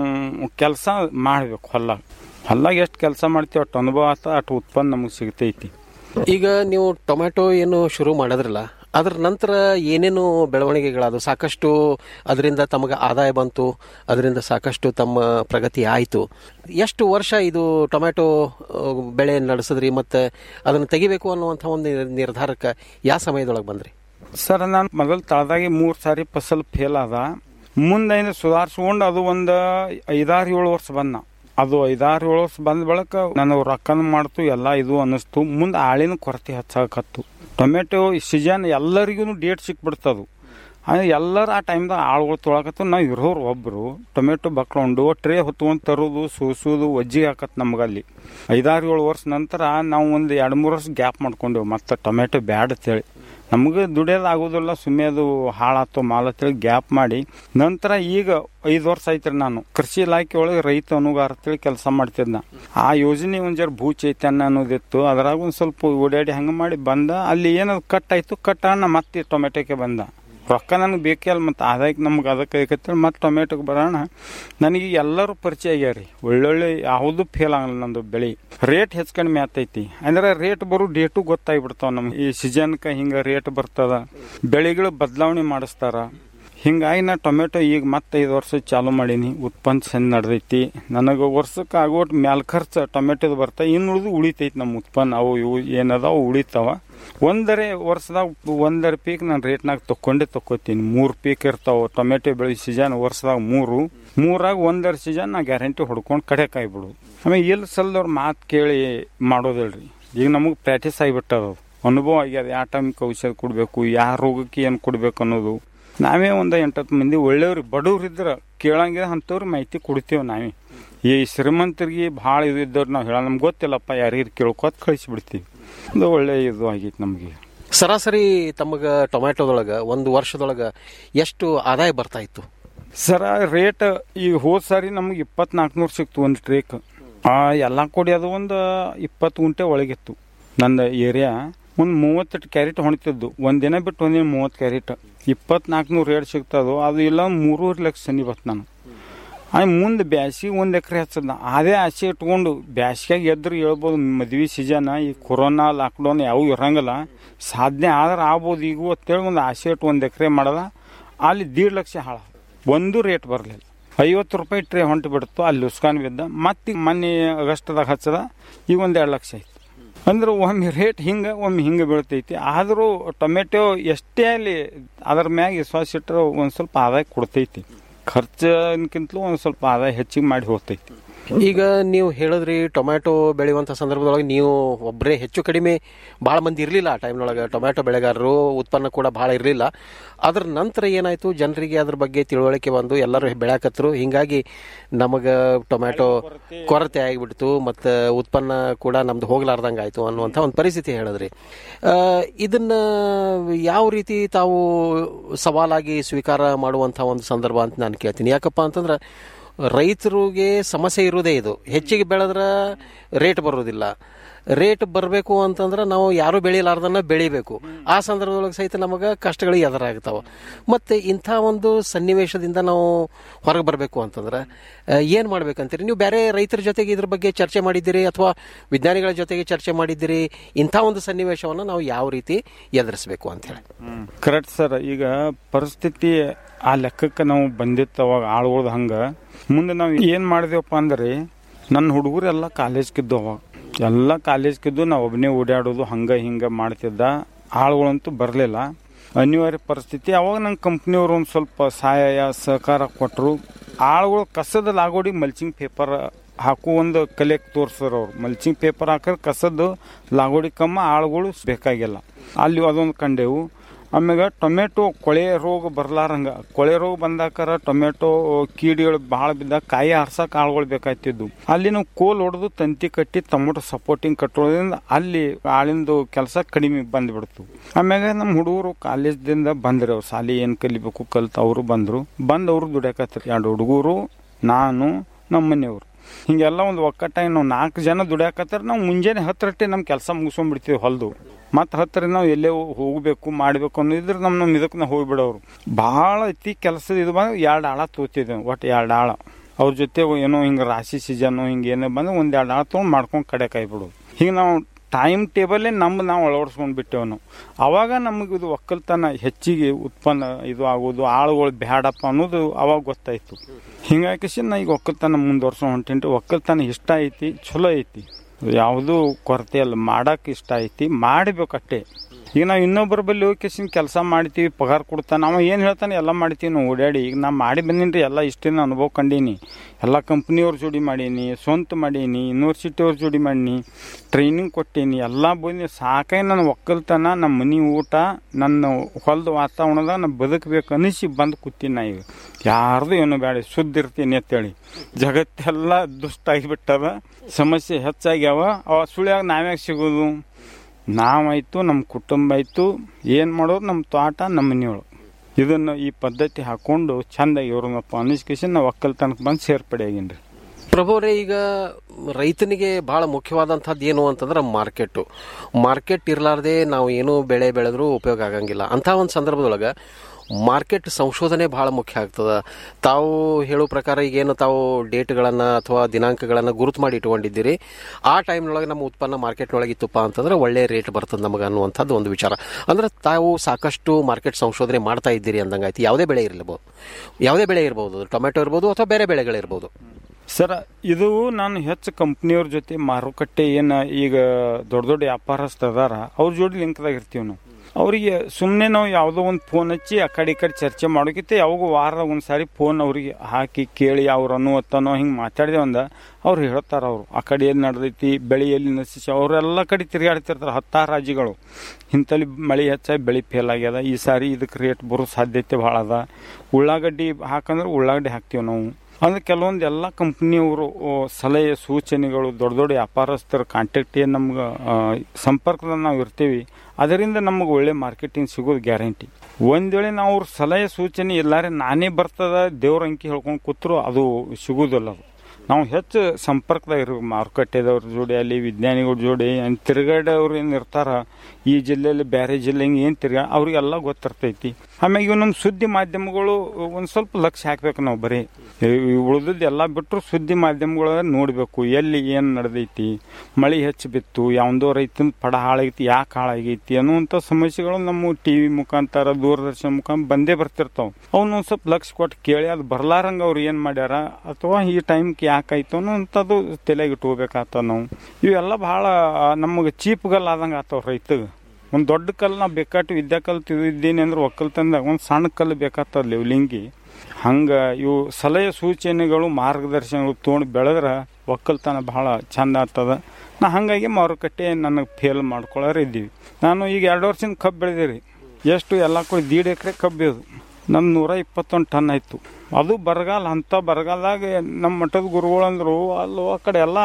ಕೆಲಸ ಮಾಡಬೇಕು ಹೊಲ ಹೊಲ್ಲಾಗ ಎಷ್ಟು ಕೆಲಸ ಮಾಡ್ತೀವಿ ಅಷ್ಟು ಅನುಭವ ಆತ ಅಷ್ಟು ಉತ್ಪನ್ನ ನಮಗೆ ಸಿಗ್ತೈತಿ ಈಗ ನೀವು ಟೊಮೆಟೊ ಏನು ಶುರು ಮಾಡಿದ್ರಲ್ಲ ಅದ್ರ ನಂತರ ಏನೇನು ಬೆಳವಣಿಗೆಗಳದು ಸಾಕಷ್ಟು ಅದರಿಂದ ತಮಗೆ ಆದಾಯ ಬಂತು ಅದರಿಂದ ಸಾಕಷ್ಟು ತಮ್ಮ ಪ್ರಗತಿ ಆಯಿತು ಎಷ್ಟು ವರ್ಷ ಇದು ಟೊಮೆಟೊ ಆ, ಬೆಳೆ ನಡೆಸಿದ್ರಿ ಮತ್ತೆ ಅದನ್ನು ತೆಗಿಬೇಕು ಅನ್ನುವಂಥ ಒಂದು ನಿರ್- ನಿರ್ಧಾರಕ್ಕೆ ಯಾವ ಸಮಯದೊಳಗೆ ಬಂದ್ರಿ ಸರ್ ನಾನು ಮೊದಲು ತಳದಾಗಿ ಮೂರು ಸಾರಿ ಫಸಲ್ ಫೇಲ್ ಆದ ಮುಂದೆ ಏನು ಸುಧಾರಿಸ್ಕೊಂಡು ಅದು ಒಂದು ಐದಾರು ಏಳು ವರ್ಷ ಬಂದ ಅದು ಐದಾರು ಏಳು ವರ್ಷ ಬಂದ ಬಳಿಕ ನನಗೆ ರೊಕ್ಕನ ಮಾಡ್ತು ಎಲ್ಲ ಇದು ಅನ್ನಿಸ್ತು ಮುಂದೆ ಆಳಿನ ಕೊರತೆ ಹೆಚ್ಚಾಕತ್ತು ಟೊಮೆಟೊ ಸೀಸನ್ ಎಲ್ಲರಿಗೂ ಡೇಟ್ ಸಿಕ್ಬಿಡ್ತದು ಅಂದ್ರೆ ಎಲ್ಲರೂ ಆ ಟೈಮ್ದಾಗ ಆಳುಗಳು ತೊಳಕತ್ತು ನಾವು ಇರೋರು ಒಬ್ಬರು ಟೊಮೆಟೊ ಬಕ್ಕೊಂಡು ಟ್ರೇ ಹೊತ್ಕೊಂಡು ತರೋದು ಸೂಸೋದು ಒಜ್ಜಿಗೆ ಹಾಕತ್ ನಮಗಲ್ಲಿ ಐದಾರು ಏಳು ವರ್ಷ ನಂತರ ನಾವು ಒಂದು ಎರಡು ಮೂರು ವರ್ಷ ಗ್ಯಾಪ್ ಮಾಡ್ಕೊಂಡೆವು ಮತ್ತೆ ಟೊಮೆಟೊ ಬ್ಯಾಡ್ ಅಂತೇಳಿ ನಮಗೆ ದುಡಿಯೋದು ಆಗೋದಿಲ್ಲ ಸುಮ್ಮನೆ ಅದು ಹಾಳಾತು ಮಾಲ್ ಅಂತೇಳಿ ಗ್ಯಾಪ್ ಮಾಡಿ ನಂತರ ಈಗ ಐದು ವರ್ಷ ಆಯ್ತು ನಾನು ಕೃಷಿ ಇಲಾಖೆ ಒಳಗೆ ರೈತ ಅನುಗಾರ ಅಂತೇಳಿ ಕೆಲಸ ಮಾಡ್ತಿದ್ದ ಆ ಯೋಜನೆ ಒಂದು ಜರ ಭೂ ಚೈತನ್ಯ ಅನ್ನೋದಿತ್ತು ಅದ್ರಾಗ ಒಂದು ಸ್ವಲ್ಪ ಓಡಾಡಿ ಹಂಗೆ ಮಾಡಿ ಬಂದ ಅಲ್ಲಿ ಏನದು ಕಟ್ ಆಯ್ತು ಕಟ್ ಅಣ್ಣ ಮತ್ತೆ ಟೊಮೆಟೊಕ್ಕೆ ಬಂದ ರೊಕ್ಕ ನನಗೆ ಬೇಕೇ ಅಲ್ಲ ಮತ್ತು ಆದಾಯಕ್ಕೆ ನಮ್ಗೆ ಅದಕ್ಕೆ ಬೇಕಂತೇಳಿ ಮತ್ತೆ ಟೊಮೆಟೊಗೆ ಬರೋಣ ನನಗೆ ಎಲ್ಲರೂ ಪರಿಚಯ ಆಗ್ಯಾರಿ ಒಳ್ಳೊಳ್ಳೆ ಯಾವುದೂ ಫೇಲ್ ಆಗಲ್ಲ ನಂದು ಬೆಳೆ ರೇಟ್ ಹೆಚ್ಚು ಕಡಿಮೆ ಆಗ್ತೈತಿ ಅಂದ್ರೆ ರೇಟ್ ಬರೋ ಡೇಟು ಗೊತ್ತಾಗ್ಬಿಡ್ತಾವ ನಮ್ಗೆ ಈ ಸೀಸನ್ಗೆ ಹಿಂಗೆ ರೇಟ್ ಬರ್ತದ ಬೆಳೆಗಳು ಬದಲಾವಣೆ ಮಾಡಿಸ್ತಾರ ಹಿಂಗಾಗಿ ನಾ ಟೊಮೆಟೊ ಈಗ ಮತ್ತೆ ಐದು ವರ್ಷ ಚಾಲು ಮಾಡೀನಿ ಉತ್ಪನ್ನ ಚೆಂದ ನಡೆದೈತಿ ನನಗೆ ವರ್ಷಕ್ಕೆ ಆಗೋಟ್ ಮ್ಯಾಲ್ ಖರ್ಚು ಟೊಮೆಟೊದು ಬರ್ತಾ ಇನ್ನು ಉಳಿದು ಉಳಿತೈತಿ ನಮ್ಮ ಉತ್ಪನ್ನ ಅವು ಇವು ಏನದಾವ ಉಳಿತಾವ ಒಂದರೆ ವರ್ಷದಾಗ ಒಂದರ ಪೀಕ್ ನಾನು ರೇಟ್ನಾಗ ತಕೊಂಡೇ ತಕ್ಕೋತೀನಿ ಮೂರು ಪೀಕ್ ಇರ್ತಾವ ಟೊಮೆಟೊ ಬೆಳೆ ಸೀಸನ್ ವರ್ಷದಾಗ ಮೂರು ಮೂರಾಗ ಒಂದರ ಸೀಸನ್ ನಾ ಗ್ಯಾರಂಟಿ ಹೊಡ್ಕೊಂಡು ಕಡೆ ಕಾಯ್ಬಿಡು ಆಮೇಲೆ ಇಲ್ಲಿ ಸಲ್ದವ್ರ ಮಾತು ಕೇಳಿ ಮಾಡೋದಿಲ್ರಿ ಈಗ ನಮಗೆ ಪ್ರಾಕ್ಟೀಸ್ ಆಗಿಬಿಟ್ಟದ ಅದು ಅನುಭವ ಆಗ್ಯದ ಯಾವ ಟೈಮ್ಗೆ ಔಷಧ ಕೊಡಬೇಕು ಯಾವ ರೋಗಕ್ಕೆ ಏನು ಕೊಡಬೇಕು ಅನ್ನೋದು ನಾವೇ ಒಂದು ಎಂಟತ್ತು ಮಂದಿ ಒಳ್ಳೆಯವ್ರು ಬಡವ್ರು ಇದ್ರೆ ಕೇಳಂಗಿದ್ರೆ ಅಂಥವ್ರು ಮಾಹಿತಿ ಕೊಡ್ತೇವೆ ನಾವೇ ಈ ಶ್ರೀಮಂತರಿಗೆ ಭಾಳ ಇದು ಇದ್ದವ್ರು ನಾವು ಹೇಳ ನಮ್ಗೆ ಗೊತ್ತಿಲ್ಲಪ್ಪ ಯಾರಿಗೆ ಕೇಳ್ಕೊತ ಕಳಿಸಿಬಿಡ್ತೀವಿ ಅದು ಒಳ್ಳೆ ಇದು ಆಗೈತೆ ನಮಗೆ ಸರಾಸರಿ ತಮಗೆ ಟೊಮೆಟೊದೊಳಗೆ ಒಂದು ವರ್ಷದೊಳಗೆ ಎಷ್ಟು ಆದಾಯ ಬರ್ತಾ ಇತ್ತು ಸರ ರೇಟ್ ಈಗ ಹೋದ ಸಾರಿ ನಮ್ಗೆ ಇಪ್ಪತ್ನಾಲ್ಕುನೂರು ಸಿಕ್ತು ಒಂದು ಟ್ರೇಕ್ ಆ ಎಲ್ಲ ಕೊಡಿ ಅದು ಒಂದು ಇಪ್ಪತ್ತು ಗುಂಟೆ ಒಳಗಿತ್ತು ನನ್ನ ಏರಿಯಾ ಒಂದು ಮೂವತ್ತೆಂಟು ಕ್ಯಾರೆಟ್ ಹೊಣಿತಿದ್ದು ಒಂದಿನ ಬಿಟ್ಟು ಒಂದಿನ ಮೂವತ್ತು ಕ್ಯಾರೆಟ್ ಇಪ್ಪತ್ನಾಲ್ಕುನೂರು ರೇಟ್ ಸಿಗ್ತದೋ ಅದು ಇಲ್ಲ ಮೂರುವರೆ ಲಕ್ಷ ಸನಿ ಬತ್ತು ನಾನು ಆಯ್ ಮುಂದೆ ಬ್ಯಾಸಿಗೆ ಒಂದು ಎಕರೆ ಹಚ್ಚದ ಅದೇ ಆಸೆ ಇಟ್ಕೊಂಡು ಬ್ಯಾಸಿಗ್ಯಾಗ ಎದ್ರು ಹೇಳ್ಬೋದು ಮದ್ವೆ ಸೀಸನ್ ಈ ಕೊರೋನಾ ಲಾಕ್ಡೌನ್ ಯಾವ ಇರಂಗಿಲ್ಲ ಸಾಧನೆ ಆದ್ರೆ ಆಗ್ಬೋದು ಈಗ ಅಂತೇಳಿ ಒಂದು ಆಸೆ ಇಟ್ಟು ಒಂದು ಎಕರೆ ಮಾಡದ ಅಲ್ಲಿ ದೀಡ್ ಲಕ್ಷ ಹಾಳ ಒಂದು ರೇಟ್ ಬರಲಿಲ್ಲ ಐವತ್ತು ರೂಪಾಯಿ ಟ್ರೇ ಹೊಂಟು ಬಿಡ್ತು ಅಲ್ಲಿ ಉಸ್ಕಾನ್ ಬಿದ್ದ ಮತ್ತೆ ಮೊನ್ನೆ ಆಗಸ್ಟ್ದಾಗ ಹಚ್ಚದ ಈಗ ಒಂದು ಎರಡು ಲಕ್ಷ ಆಯ್ತು ಅಂದ್ರೆ ಒಮ್ಮೆ ರೇಟ್ ಹಿಂಗೆ ಒಮ್ಮೆ ಹಿಂಗೆ ಬೀಳ್ತೈತಿ ಆದರೂ ಟೊಮೆಟೊ ಎಷ್ಟೇ ಅಲ್ಲಿ ಅದ್ರ ಮ್ಯಾಗ ವಿಶ್ವಾಸ ಇಟ್ಟರೆ ಒಂದು ಸ್ವಲ್ಪ ಆದಾಯ ಕೊಡ್ತೈತಿ ಖರ್ಚಿನಕ್ಕಿಂತಲೂ ಒಂದು ಸ್ವಲ್ಪ ಆದಾಯ ಹೆಚ್ಚಿಗೆ ಮಾಡಿ ಹೋಗ್ತೈತಿ ಈಗ ನೀವು ಹೇಳಿದ್ರಿ ಟೊಮ್ಯಾಟೊ ಬೆಳೆಯುವಂಥ ಸಂದರ್ಭದೊಳಗೆ ನೀವು ಒಬ್ಬರೇ ಹೆಚ್ಚು ಕಡಿಮೆ ಭಾಳ ಮಂದಿ ಇರಲಿಲ್ಲ ಆ ಟೈಮ್ನೊಳಗೆ ಟೊಮ್ಯಾಟೊ ಬೆಳೆಗಾರರು ಉತ್ಪನ್ನ ಕೂಡ ಭಾಳ ಇರಲಿಲ್ಲ ಅದ್ರ ನಂತರ ಏನಾಯಿತು ಜನರಿಗೆ ಅದ್ರ ಬಗ್ಗೆ ತಿಳುವಳಿಕೆ ಬಂದು ಎಲ್ಲರೂ ಬೆಳ್ಯಾಕತ್ರು ಹಿಂಗಾಗಿ ನಮಗೆ ಟೊಮ್ಯಾಟೊ ಕೊರತೆ ಆಗಿಬಿಡ್ತು ಮತ್ತು ಉತ್ಪನ್ನ ಕೂಡ ನಮ್ದು ಹೋಗ್ಲಾರ್ದಂಗೆ ಆಯಿತು ಅನ್ನುವಂಥ ಒಂದು ಪರಿಸ್ಥಿತಿ ಹೇಳಿದ್ರಿ ಆ, ಇದನ್ನ ಯಾವ ರೀತಿ ತಾವು ಸವಾಲಾಗಿ ಸ್ವೀಕಾರ ಮಾಡುವಂಥ ಒಂದು ಸಂದರ್ಭ ಅಂತ ನಾನು ಕೇಳ್ತೀನಿ ಯಾಕಪ್ಪ ಅಂತಂದ್ರೆ ರೈತರಿಗೆ ಸಮಸ್ಯೆ ಇರುವುದೇ ಇದು ಹೆಚ್ಚಿಗೆ ಬೆಳೆದ್ರೆ ರೇಟ್ ಬರೋದಿಲ್ಲ ರೇಟ್ ಬರಬೇಕು ಅಂತಂದ್ರೆ ನಾವು ಯಾರು ಬೆಳಿಲಾರ್ದನ್ನ ಬೆಳಿಬೇಕು ಆ ಸಂದರ್ಭದೊಳಗೆ ಸಹಿತ ನಮಗೆ ಕಷ್ಟಗಳು ಎದುರಾಗ್ತಾವ ಮತ್ತು ಇಂಥ ಒಂದು ಸನ್ನಿವೇಶದಿಂದ ನಾವು ಹೊರಗೆ ಬರಬೇಕು ಅಂತಂದ್ರೆ ಏನು ಮಾಡ್ಬೇಕಂತೀರಿ ನೀವು ಬೇರೆ ರೈತರ ಜೊತೆಗೆ ಇದ್ರ ಬಗ್ಗೆ ಚರ್ಚೆ ಮಾಡಿದ್ದೀರಿ ಅಥವಾ ವಿಜ್ಞಾನಿಗಳ ಜೊತೆಗೆ ಚರ್ಚೆ ಮಾಡಿದ್ದೀರಿ ಇಂಥ ಒಂದು ಸನ್ನಿವೇಶವನ್ನು ನಾವು ಯಾವ ರೀತಿ ಎದುರಿಸಬೇಕು ಅಂತೇಳಿ ಕರೆಕ್ಟ್ ಸರ್ ಈಗ ಪರಿಸ್ಥಿತಿ ಆ ಲೆಕ್ಕಕ್ಕೆ ನಾವು ಬಂದಿತ್ತು ಅವಾಗ ಆಳುಗಳ್ದು ಹಂಗೆ ಮುಂದೆ ನಾವು ಏನು ಮಾಡಿದೆವಪ್ಪ ಅಂದ್ರೆ ನನ್ನ ಹುಡುಗರೆಲ್ಲ ಕಾಲೇಜ್ಗಿದ್ದು ಅವಾಗ ಎಲ್ಲ ಕಾಲೇಜ್ಗಿದ್ದು ನಾವು ಒಬ್ಬನೇ ಓಡಾಡೋದು ಹಂಗೆ ಹಿಂಗೆ ಮಾಡ್ತಿದ್ದ ಆಳುಗಳಂತೂ ಬರಲಿಲ್ಲ ಅನಿವಾರ್ಯ ಪರಿಸ್ಥಿತಿ ಅವಾಗ ನಂಗೆ ಕಂಪ್ನಿಯವರು ಒಂದು ಸ್ವಲ್ಪ ಸಹಾಯ ಸಹಕಾರ ಕೊಟ್ಟರು ಆಳುಗಳು ಕಸದ ಲಾಗೋಡಿ ಮಲ್ಚಿಂಗ್ ಪೇಪರ್ ಹಾಕು ಒಂದು ಕಲೆಕ್ ತೋರ್ಸರ್ ಅವ್ರು ಮಲ್ಚಿಂಗ್ ಪೇಪರ್ ಹಾಕಿದ್ರೆ ಕಸದ ಲಾಗೋಡಿ ಕಮ್ಮ ಆಳುಗಳು ಬೇಕಾಗಿಲ್ಲ ಅಲ್ಲಿ ಅದೊಂದು ಕಂಡೆವು ಆಮ್ಯಾಗ ಟೊಮೆಟೊ ಕೊಳೆ ರೋಗ ಬರ್ಲಾರಂಗ ಕೊಳೆ ರೋಗ ಬಂದಾಕಾರ ಟೊಮೆಟೊ ಕೀಡಿಗಳು ಭಾಳ ಬಿದ್ದಾಗ ಕಾಯಿ ಹಾರ್ಸಕ್ಕೆ ಆಳುಗಳು ಬೇಕಾಗ್ತಿದ್ವು ಅಲ್ಲಿ ನಾವು ಕೋಲ್ ಹೊಡೆದು ತಂತಿ ಕಟ್ಟಿ ಟೊಮೆಟೊ ಸಪೋರ್ಟಿಂಗ್ ಕಟ್ಟೋದ್ರಿಂದ ಅಲ್ಲಿ ಆಳಿಂದು ಕೆಲಸ ಕಡಿಮೆ ಬಂದ್ಬಿಡ್ತು ಆಮ್ಯಾಗ ನಮ್ಮ ಹುಡುಗರು ಕಾಲೇಜ್ದಿಂದ ಬಂದ್ರಿ ಅವ್ರು ಸಾಲಿ ಏನು ಕಲಿಬೇಕು ಕಲ್ತು ಅವರು ಬಂದರು ಬಂದು ಅವರು ದುಡ್ಯಾಕತ್ರಿ ಎರಡು ಹುಡುಗರು ನಾನು ನಮ್ಮ ಮನೆಯವರು ಹಿಂಗೆಲ್ಲ ಒಂದು ಒಕ್ಕಟ್ಟಾಗಿ ನಾವು ನಾಲ್ಕು ಜನ ದುಡ್ಯಾಕತ್ತಾರ ನಾವು ಮುಂಜಾನೆ ಹತ್ತರಟ್ಟೆ ನಮ್ಮ ಕೆಲಸ ಮುಗಿಸ್ಕೊಂಡ್ಬಿಡ್ತೀವಿ ಹೊಲ್ದು ಮತ್ತು ಹತ್ತಿರ ನಾವು ಎಲ್ಲೇ ಹೋಗಬೇಕು ಮಾಡಬೇಕು ಅನ್ನೋದಿದ್ರೆ ನಮ್ಮ ನಮ್ಮ ಇದಕ್ಕೆ ನಾವು ಹೋಗಿಬಿಡೋರು ಭಾಳ ಐತಿ ಕೆಲಸದ ಇದು ಬಂದು ಎರಡು ಆಳ ತೋತಿದ್ದೇವೆ ಒಟ್ಟು ಎರಡು ಆಳ ಅವ್ರ ಜೊತೆ ಏನೋ ಹಿಂಗೆ ರಾಶಿ ಸೀಸನ್ನು ಹಿಂಗೆ ಏನೋ ಬಂದು ಒಂದು ಎರಡು ಆಳ ತೊಗೊಂಡು ಮಾಡ್ಕೊಂಡು ಕಡೆ ಕಾಯ್ಬಿಡೋದು ಹಿಂಗೆ ನಾವು ಟೈಮ್ ಟೇಬಲ್ಲೇ ನಮ್ಮ ನಾವು ಅಳವಡಿಸ್ಕೊಂಡು ಬಿಟ್ಟೆವು ನಾವು ಅವಾಗ ನಮಗೆ ಇದು ಒಕ್ಕಲ್ತನ ಹೆಚ್ಚಿಗೆ ಉತ್ಪನ್ನ ಇದು ಆಗೋದು ಆಳುಗಳು ಬ್ಯಾಡಪ್ಪ ಅನ್ನೋದು ಅವಾಗ ಗೊತ್ತಾಯ್ತು ಹಿಂಗಾಗಿ ನಾ ಈಗ ಒಕ್ಕಲ್ತನ ಮುಂದುವರ್ಸೋ ಹೊಂಟೇನ್ರಿ ಒಕ್ಕಲ್ತನ ಇಷ್ಟ ಐತಿ ಚಲೋ ಐತಿ ಯಾವುದೂ ಕೊರತೆ ಅಲ್ಲ ಮಾಡಕ್ಕೆ ಇಷ್ಟ ಐತಿ ಮಾಡಬೇಕಷ್ಟೇ ಈಗ ನಾವು ಇನ್ನೊಬ್ಬರ ಬಲ್ಲಿ ಹೋಗಿ ಕಿಸಿನ ಕೆಲಸ ಮಾಡ್ತೀವಿ ಪಗಾರ ಕೊಡ್ತಾನೆ ಅವ ಏನು ಹೇಳ್ತಾನೆ ಎಲ್ಲ ಮಾಡ್ತೀವಿ ನಾವು ಓಡಾಡಿ ಈಗ ನಾ ಮಾಡಿ ಬಂದೀನಿ ರೀ ಎಲ್ಲ ಇಷ್ಟೇನು ಅನುಭವ ಕಂಡೀನಿ ಎಲ್ಲ ಕಂಪ್ನಿಯವ್ರ ಜೋಡಿ ಮಾಡೀನಿ ಸ್ವಂತ ಮಾಡೀನಿ ಯೂನಿವರ್ಸಿಟಿಯವ್ರ ಜೋಡಿ ಮಾಡೀನಿ ಟ್ರೈನಿಂಗ್ ಕೊಟ್ಟೀನಿ ಎಲ್ಲ ಬಂದು ಸಾಕಾಗಿ ನನ್ನ ಒಕ್ಕಲ್ತನ ನಮ್ಮ ಮನೆ ಊಟ ನನ್ನ ಹೊಲದ ವಾತಾವರಣದಾಗ ನಾನು ಬದುಕಬೇಕು ಅನಿಸಿ ಬಂದು ಕೂತೀನಿ ನಾ ಈಗ ಯಾರ್ದು ಏನು ಬೇಡ ಶುದ್ಧ ಇರ್ತೀನಿ ಅಂತೇಳಿ ಜಗತ್ತೆಲ್ಲ ದುಷ್ಟ ಆಗಿಬಿಟ್ಟದ ಸಮಸ್ಯೆ ಹೆಚ್ಚಾಗ್ಯಾವ ಅವ ಸುಳ್ಯಾಗ ನಾವ್ಯಾಗ ಸಿಗೋದು ನಾವಾಯ್ತು ನಮ್ಮ ಕುಟುಂಬ ಆಯ್ತು ಏನು ಮಾಡೋದು ನಮ್ಮ ತೋಟ ನಮ್ಮ ಮನೆಯೊಳಗೆ ಇದನ್ನು ಈ ಪದ್ಧತಿ ಹಾಕೊಂಡು ಚಂದಾಗಿ ಇವ್ರನ್ನಪ್ಪ ಅನಿಸ್ಕೇಶನ್ ನಾವು ಒಕ್ಕಲ್ತನಕ್ಕೆ ಬಂದು ಸೇರ್ಪಡೆ ಆಗೀನಿ ಪ್ರಭುವರೇ ಈಗ ರೈತನಿಗೆ ಬಹಳ ಮುಖ್ಯವಾದಂಥದ್ದು ಏನು ಅಂತಂದ್ರೆ ಮಾರ್ಕೆಟು ಮಾರ್ಕೆಟ್ ಇರಲಾರ್ದೆ ನಾವು ಏನು ಬೆಳೆ ಬೆಳೆದ್ರೂ ಉಪಯೋಗ ಆಗಂಗಿಲ್ಲ ಅಂಥ ಒಂದು ಸಂದರ್ಭದೊಳಗೆ ಮಾರ್ಕೆಟ್ ಸಂಶೋಧನೆ ಬಹಳ ಮುಖ್ಯ ಆಗ್ತದೆ ತಾವು ಹೇಳೋ ಪ್ರಕಾರ ಈಗೇನು ತಾವು ಡೇಟ್ಗಳನ್ನು ಅಥವಾ ದಿನಾಂಕಗಳನ್ನು ಗುರುತು ಮಾಡಿ ಇಟ್ಕೊಂಡಿದ್ದೀರಿ ಆ ಟೈಮ್ನೊಳಗೆ ನಮ್ಮ ಉತ್ಪನ್ನ ಮಾರ್ಕೆಟ್ನೊಳಗೆ ಇತ್ತಪ್ಪ ಅಂತಂದ್ರೆ ಒಳ್ಳೆ ರೇಟ್ ಬರ್ತದೆ ನಮಗೆ ಅನ್ನುವಂಥದ್ದು ಒಂದು ವಿಚಾರ ಅಂದ್ರೆ ತಾವು ಸಾಕಷ್ಟು ಮಾರ್ಕೆಟ್ ಸಂಶೋಧನೆ ಮಾಡ್ತಾ ಇದ್ದೀರಿ ಅಂದಂಗಾಯ್ತು ಯಾವುದೇ ಬೆಳೆ ಇರಬಹುದು ಯಾವುದೇ ಬೆಳೆ ಇರ್ಬೋದು ಟೊಮೆಟೊ ಇರ್ಬೋದು ಅಥವಾ ಬೇರೆ ಬೆಳೆಗಳಿರ್ಬೋದು ಸರ್ ಇದು ನಾನು ಹೆಚ್ಚು ಕಂಪ್ನಿಯವ್ರ ಜೊತೆ ಮಾರುಕಟ್ಟೆ ಏನು ಈಗ ದೊಡ್ಡ ದೊಡ್ಡ ವ್ಯಾಪಾರಸ್ಥ ಅದಾರ ಅವ್ರ ಜೋಡಿ ಲಿಂಕ್ದಾಗ ಇರ್ತೀವಿ ನಾವು ಅವರಿಗೆ ಸುಮ್ಮನೆ ನಾವು ಯಾವುದೋ ಒಂದು ಫೋನ್ ಹಚ್ಚಿ ಆ ಕಡೆ ಈ ಕಡೆ ಚರ್ಚೆ ಮಾಡೋಕ್ಕಿಂತ ಯಾವಾಗ ವಾರದಾಗ ಒಂದು ಸಾರಿ ಫೋನ್ ಅವ್ರಿಗೆ ಹಾಕಿ ಕೇಳಿ ಅವ್ರು ಅನ್ನುವತ್ತನೋ ಹಿಂಗೆ ಮಾತಾಡಿದೆ ಅಂದ ಅವ್ರು ಹೇಳ್ತಾರೆ ಅವರು ಆ ಕಡೆ ಎಲ್ಲಿ ನಡೆದೈತಿ ಬೆಳೆ ಎಲ್ಲಿ ನಶಿಸಿ ಅವರೆಲ್ಲ ಕಡೆ ತಿರುಗಾಡ್ತಿರ್ತಾರೆ ಹತ್ತಾರು ರಾಜ್ಯಗಳು ಇಂಥಲ್ಲಿ ಮಳೆ ಹೆಚ್ಚಾಗಿ ಬೆಳೆ ಫೇಲ್ ಆಗ್ಯದ ಈ ಸಾರಿ ಇದಕ್ಕೆ ರೇಟ್ ಬರೋ ಸಾಧ್ಯತೆ ಭಾಳ ಅದ ಉಳ್ಳಾಗಡ್ಡಿ ಹಾಕಂದ್ರೆ ಉಳ್ಳಾಗಡ್ಡಿ ಹಾಕ್ತೀವಿ ನಾವು ಅಂದ್ರೆ ಕೆಲವೊಂದು ಎಲ್ಲ ಕಂಪ್ನಿಯವರು ಸಲಹೆ ಸೂಚನೆಗಳು ದೊಡ್ಡ ದೊಡ್ಡ ವ್ಯಾಪಾರಸ್ಥರ ಕಾಂಟ್ಯಾಕ್ಟ್ ಏನು ನಮ್ಗೆ ಸಂಪರ್ಕದಲ್ಲಿ ನಾವು ಇರ್ತೀವಿ ಅದರಿಂದ ನಮಗೆ ಒಳ್ಳೆ ಮಾರ್ಕೆಟಿಂಗ್ ಸಿಗೋದು ಗ್ಯಾರಂಟಿ ಒಂದ್ ವೇಳೆ ನಾವು ಅವ್ರ ಸಲಹೆ ಸೂಚನೆ ಎಲ್ಲಾರೆ ನಾನೇ ಬರ್ತದ ದೇವ್ರ ಅಂಕಿ ಹೇಳ್ಕೊಂಡು ಕೂತ್ರು ಅದು ಸಿಗೋದಿಲ್ಲ ಅದು ನಾವು ಹೆಚ್ಚು ಸಂಪರ್ಕದಾಗ ಇರ್ಬೇಕು ಮಾರುಕಟ್ಟೆದವ್ರ ಜೋಡಿ ಅಲ್ಲಿ ವಿಜ್ಞಾನಿಗಳ ಜೋಡಿ ತಿರುಗಾಡೋರು ಏನು ಇರ್ತಾರ ಈ ಜಿಲ್ಲೆಯಲ್ಲಿ ಬೇರೆ ಜಿಲ್ಲೆ ಹಿಂಗೆ ಏನು ತಿರ್ಗಾ ಅವ್ರಿಗೆಲ್ಲ ಗೊತ್ತಿರ್ತೈತಿ ಆಮೇಲೆ ಇವು ನಮ್ಮ ಸುದ್ದಿ ಮಾಧ್ಯಮಗಳು ಒಂದು ಸ್ವಲ್ಪ ಲಕ್ಷ ಹಾಕ್ಬೇಕು ನಾವು ಬರೀ ಉಳಿದದ್ದು ಎಲ್ಲ ಬಿಟ್ಟರು ಸುದ್ದಿ ಮಾಧ್ಯಮಗಳ ನೋಡಬೇಕು ಎಲ್ಲಿ ಏನು ನಡೆದೈತಿ ಮಳೆ ಹೆಚ್ಚು ಬಿತ್ತು ಯಾವುದೋ ರೈತನ ಪಡ ಹಾಳಾಗೈತಿ ಯಾಕೆ ಹಾಳಾಗೈತಿ ಅನ್ನುವಂಥ ಸಮಸ್ಯೆಗಳು ನಮ್ಮ ಟಿ ವಿ ಮುಖಾಂತರ ದೂರದರ್ಶನ ಮುಖಾಂತರ ಬಂದೇ ಬರ್ತಿರ್ತಾವೆ ಅವನ್ನ ಒಂದು ಸ್ವಲ್ಪ ಲಕ್ಷ ಕೊಟ್ಟು ಕೇಳಿ ಅದು ಬರ್ಲಾರಂಗೆ ಅವ್ರು ಏನು ಮಾಡ್ಯಾರ ಅಥವಾ ಈ ಟೈಮ್ಗೆ ಯಾಕಾಯ್ತು ಅನ್ನೋಂಥದ್ದು ತಲೆಗೆ ಇಟ್ಕೋಬೇಕಾಗ್ತದೆ ನಾವು ಇವೆಲ್ಲ ಭಾಳ ನಮಗೆ ಚೀಪ್ಗಲ್ ಆದಂಗೆ ಆಗ್ತಾವ ರೈತಗೆ ಒಂದು ದೊಡ್ಡ ಕಲ್ಲು ನಾವು ಬೇಕಾಟ್ಟು ವಿದ್ಯಾಕಲ್ ತಿಳಿದಿದ್ದೀನಿ ಅಂದ್ರೆ ಒಕ್ಕಲ್ತನದಾಗ ಒಂದು ಸಣ್ಣ ಕಲ್ಲು ಬೇಕಾಗ್ತದೆ ಲೆವ್ಲಿಂಗಿ ಹಂಗೆ ಇವು ಸಲಹೆ ಸೂಚನೆಗಳು ಮಾರ್ಗದರ್ಶನಗಳು ತೊಗೊಂಡು ಬೆಳೆದ್ರೆ ಒಕ್ಕಲ್ತನ ಭಾಳ ಚಂದ ಆಗ್ತದ ನಾ ಹಾಗಾಗಿ ಮಾರುಕಟ್ಟೆ ನನಗೆ ಫೇಲ್ ಮಾಡ್ಕೊಳ್ಳೋರು ಇದ್ದೀವಿ ನಾನು ಈಗ ಎರಡು ವರ್ಷದಿಂದ ಕಬ್ಬು ಬೆಳೆದಿರಿ ಎಷ್ಟು ಎಲ್ಲ ಕೂಡ ದೀಡ್ ಎಕರೆ ಕಬ್ಬು ಇದು ನಮ್ಮ ನೂರ ಇಪ್ಪತ್ತೊಂದು ಟನ್ ಆಯಿತು ಅದು ಬರಗಾಲ ಅಂಥ ಬರಗಾಲದಾಗ ನಮ್ಮ ಮಠದ ಗುರುಗಳು ಅಂದರು ಅಲ್ಲೋ ಆ ಕಡೆ ಎಲ್ಲ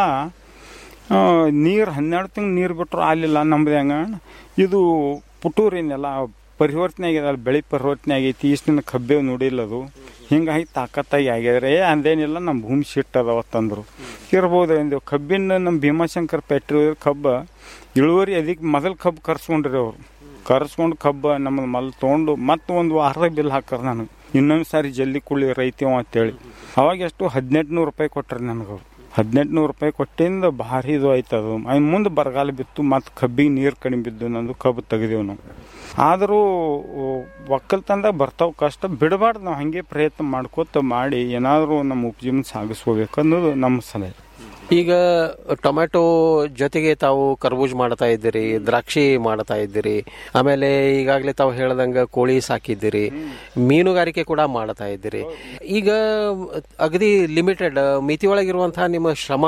ನೀರು ಹನ್ನೆರಡು ತಿಂಗಳು ನೀರು ಬಿಟ್ಟರು ಆಗಲಿಲ್ಲ ನಮ್ದು ಹೆಂಗ ಇದು ಪುಟೂರಿನೆಲ್ಲ ಪರಿವರ್ತನೆ ಆಗಿದೆ ಅಲ್ಲಿ ಬೆಳೆ ಪರಿವರ್ತನೆ ಆಗೈತಿ ಇಷ್ಟಿನ ಕಬ್ಬೆ ನೋಡಿಲ್ಲ ಅದು ಹಿಂಗಾಗಿ ತಾಕತ್ತಾಗಿ ಆಗ್ಯಾದ್ರೆ ಏ ಅಂದೇನಿಲ್ಲ ನಮ್ಮ ಭೂಮಿ ಶಿಟ್ ಅದಾವತ್ತಂದ್ರು ಇರ್ಬೋದು ಅಂದೇವು ಕಬ್ಬಿನ ನಮ್ಮ ಭೀಮಾಶಂಕರ್ ಫ್ಯಾಕ್ಟ್ರಿ ಕಬ್ಬ ಇಳುವರಿ ಅದಕ್ಕೆ ಮೊದಲು ಕಬ್ಬು ಕರ್ಸ್ಕೊಂಡ್ರಿ ಅವರು ಕರ್ಸ್ಕೊಂಡು ಕಬ್ಬ ನಮ್ಮದು ಮಲ್ ತೊಗೊಂಡು ಮತ್ತೆ ಒಂದು ವಾರದಾಗ ಬಿಲ್ ಹಾಕಾರ ನನಗೆ ಇನ್ನೊಂದು ಸಾರಿ ಜಲ್ದಿ ಕುಳ್ಳಿ ರೈತೀವ ಅಂತೇಳಿ ಅವಾಗ ಎಷ್ಟು ಹದಿನೆಂಟು ನೂರು ರೂಪಾಯಿ ಕೊಟ್ರಿ ನನಗೆ ಅವ್ರು ಹದಿನೆಂಟು ನೂರು ರೂಪಾಯಿ ಕೊಟ್ಟಿಂದ ಭಾರಿ ಇದು ಆಯ್ತು ಅದು ಅದು ಮುಂದೆ ಬರಗಾಲ ಬಿತ್ತು ಮತ್ತು ಕಬ್ಬಿಗೆ ನೀರು ಕಡಿಮೆ ಬಿದ್ದು ನಂದು ಕಬ್ಬು ತೆಗೆದೇವು ನಾವು ಆದರೂ ಒಕ್ಕಲ್ತನದಾಗ ಬರ್ತಾವ ಕಷ್ಟ ಬಿಡಬಾರ್ದು ನಾವು ಹಾಗೆ ಪ್ರಯತ್ನ ಮಾಡ್ಕೋತ ಮಾಡಿ ಏನಾದರೂ ನಮ್ಮ ಉಪಜೀವನ ಸಾಗಿಸ್ಕೋಬೇಕು ಅನ್ನೋದು ನಮ್ಮ ಸಲಹೆ ಈಗ ಟೊಮ್ಯಾಟೊ ಜೊತೆಗೆ ತಾವು ಕರ್ಬೂಜ್ ಮಾಡ್ತಾ ಇದ್ದೀರಿ ದ್ರಾಕ್ಷಿ ಮಾಡ್ತಾ ಇದ್ದೀರಿ ಆಮೇಲೆ ಈಗಾಗಲೇ ತಾವು ಹೇಳ್ದಂಗೆ ಕೋಳಿ ಸಾಕಿದ್ದೀರಿ ಮೀನುಗಾರಿಕೆ ಕೂಡ ಮಾಡ್ತಾ ಇದ್ದೀರಿ ಈಗ ಅಗದಿ ಲಿಮಿಟೆಡ್ ಮಿತಿ ಒಳಗಿರುವಂತಹ ನಿಮ್ಮ ಶ್ರಮ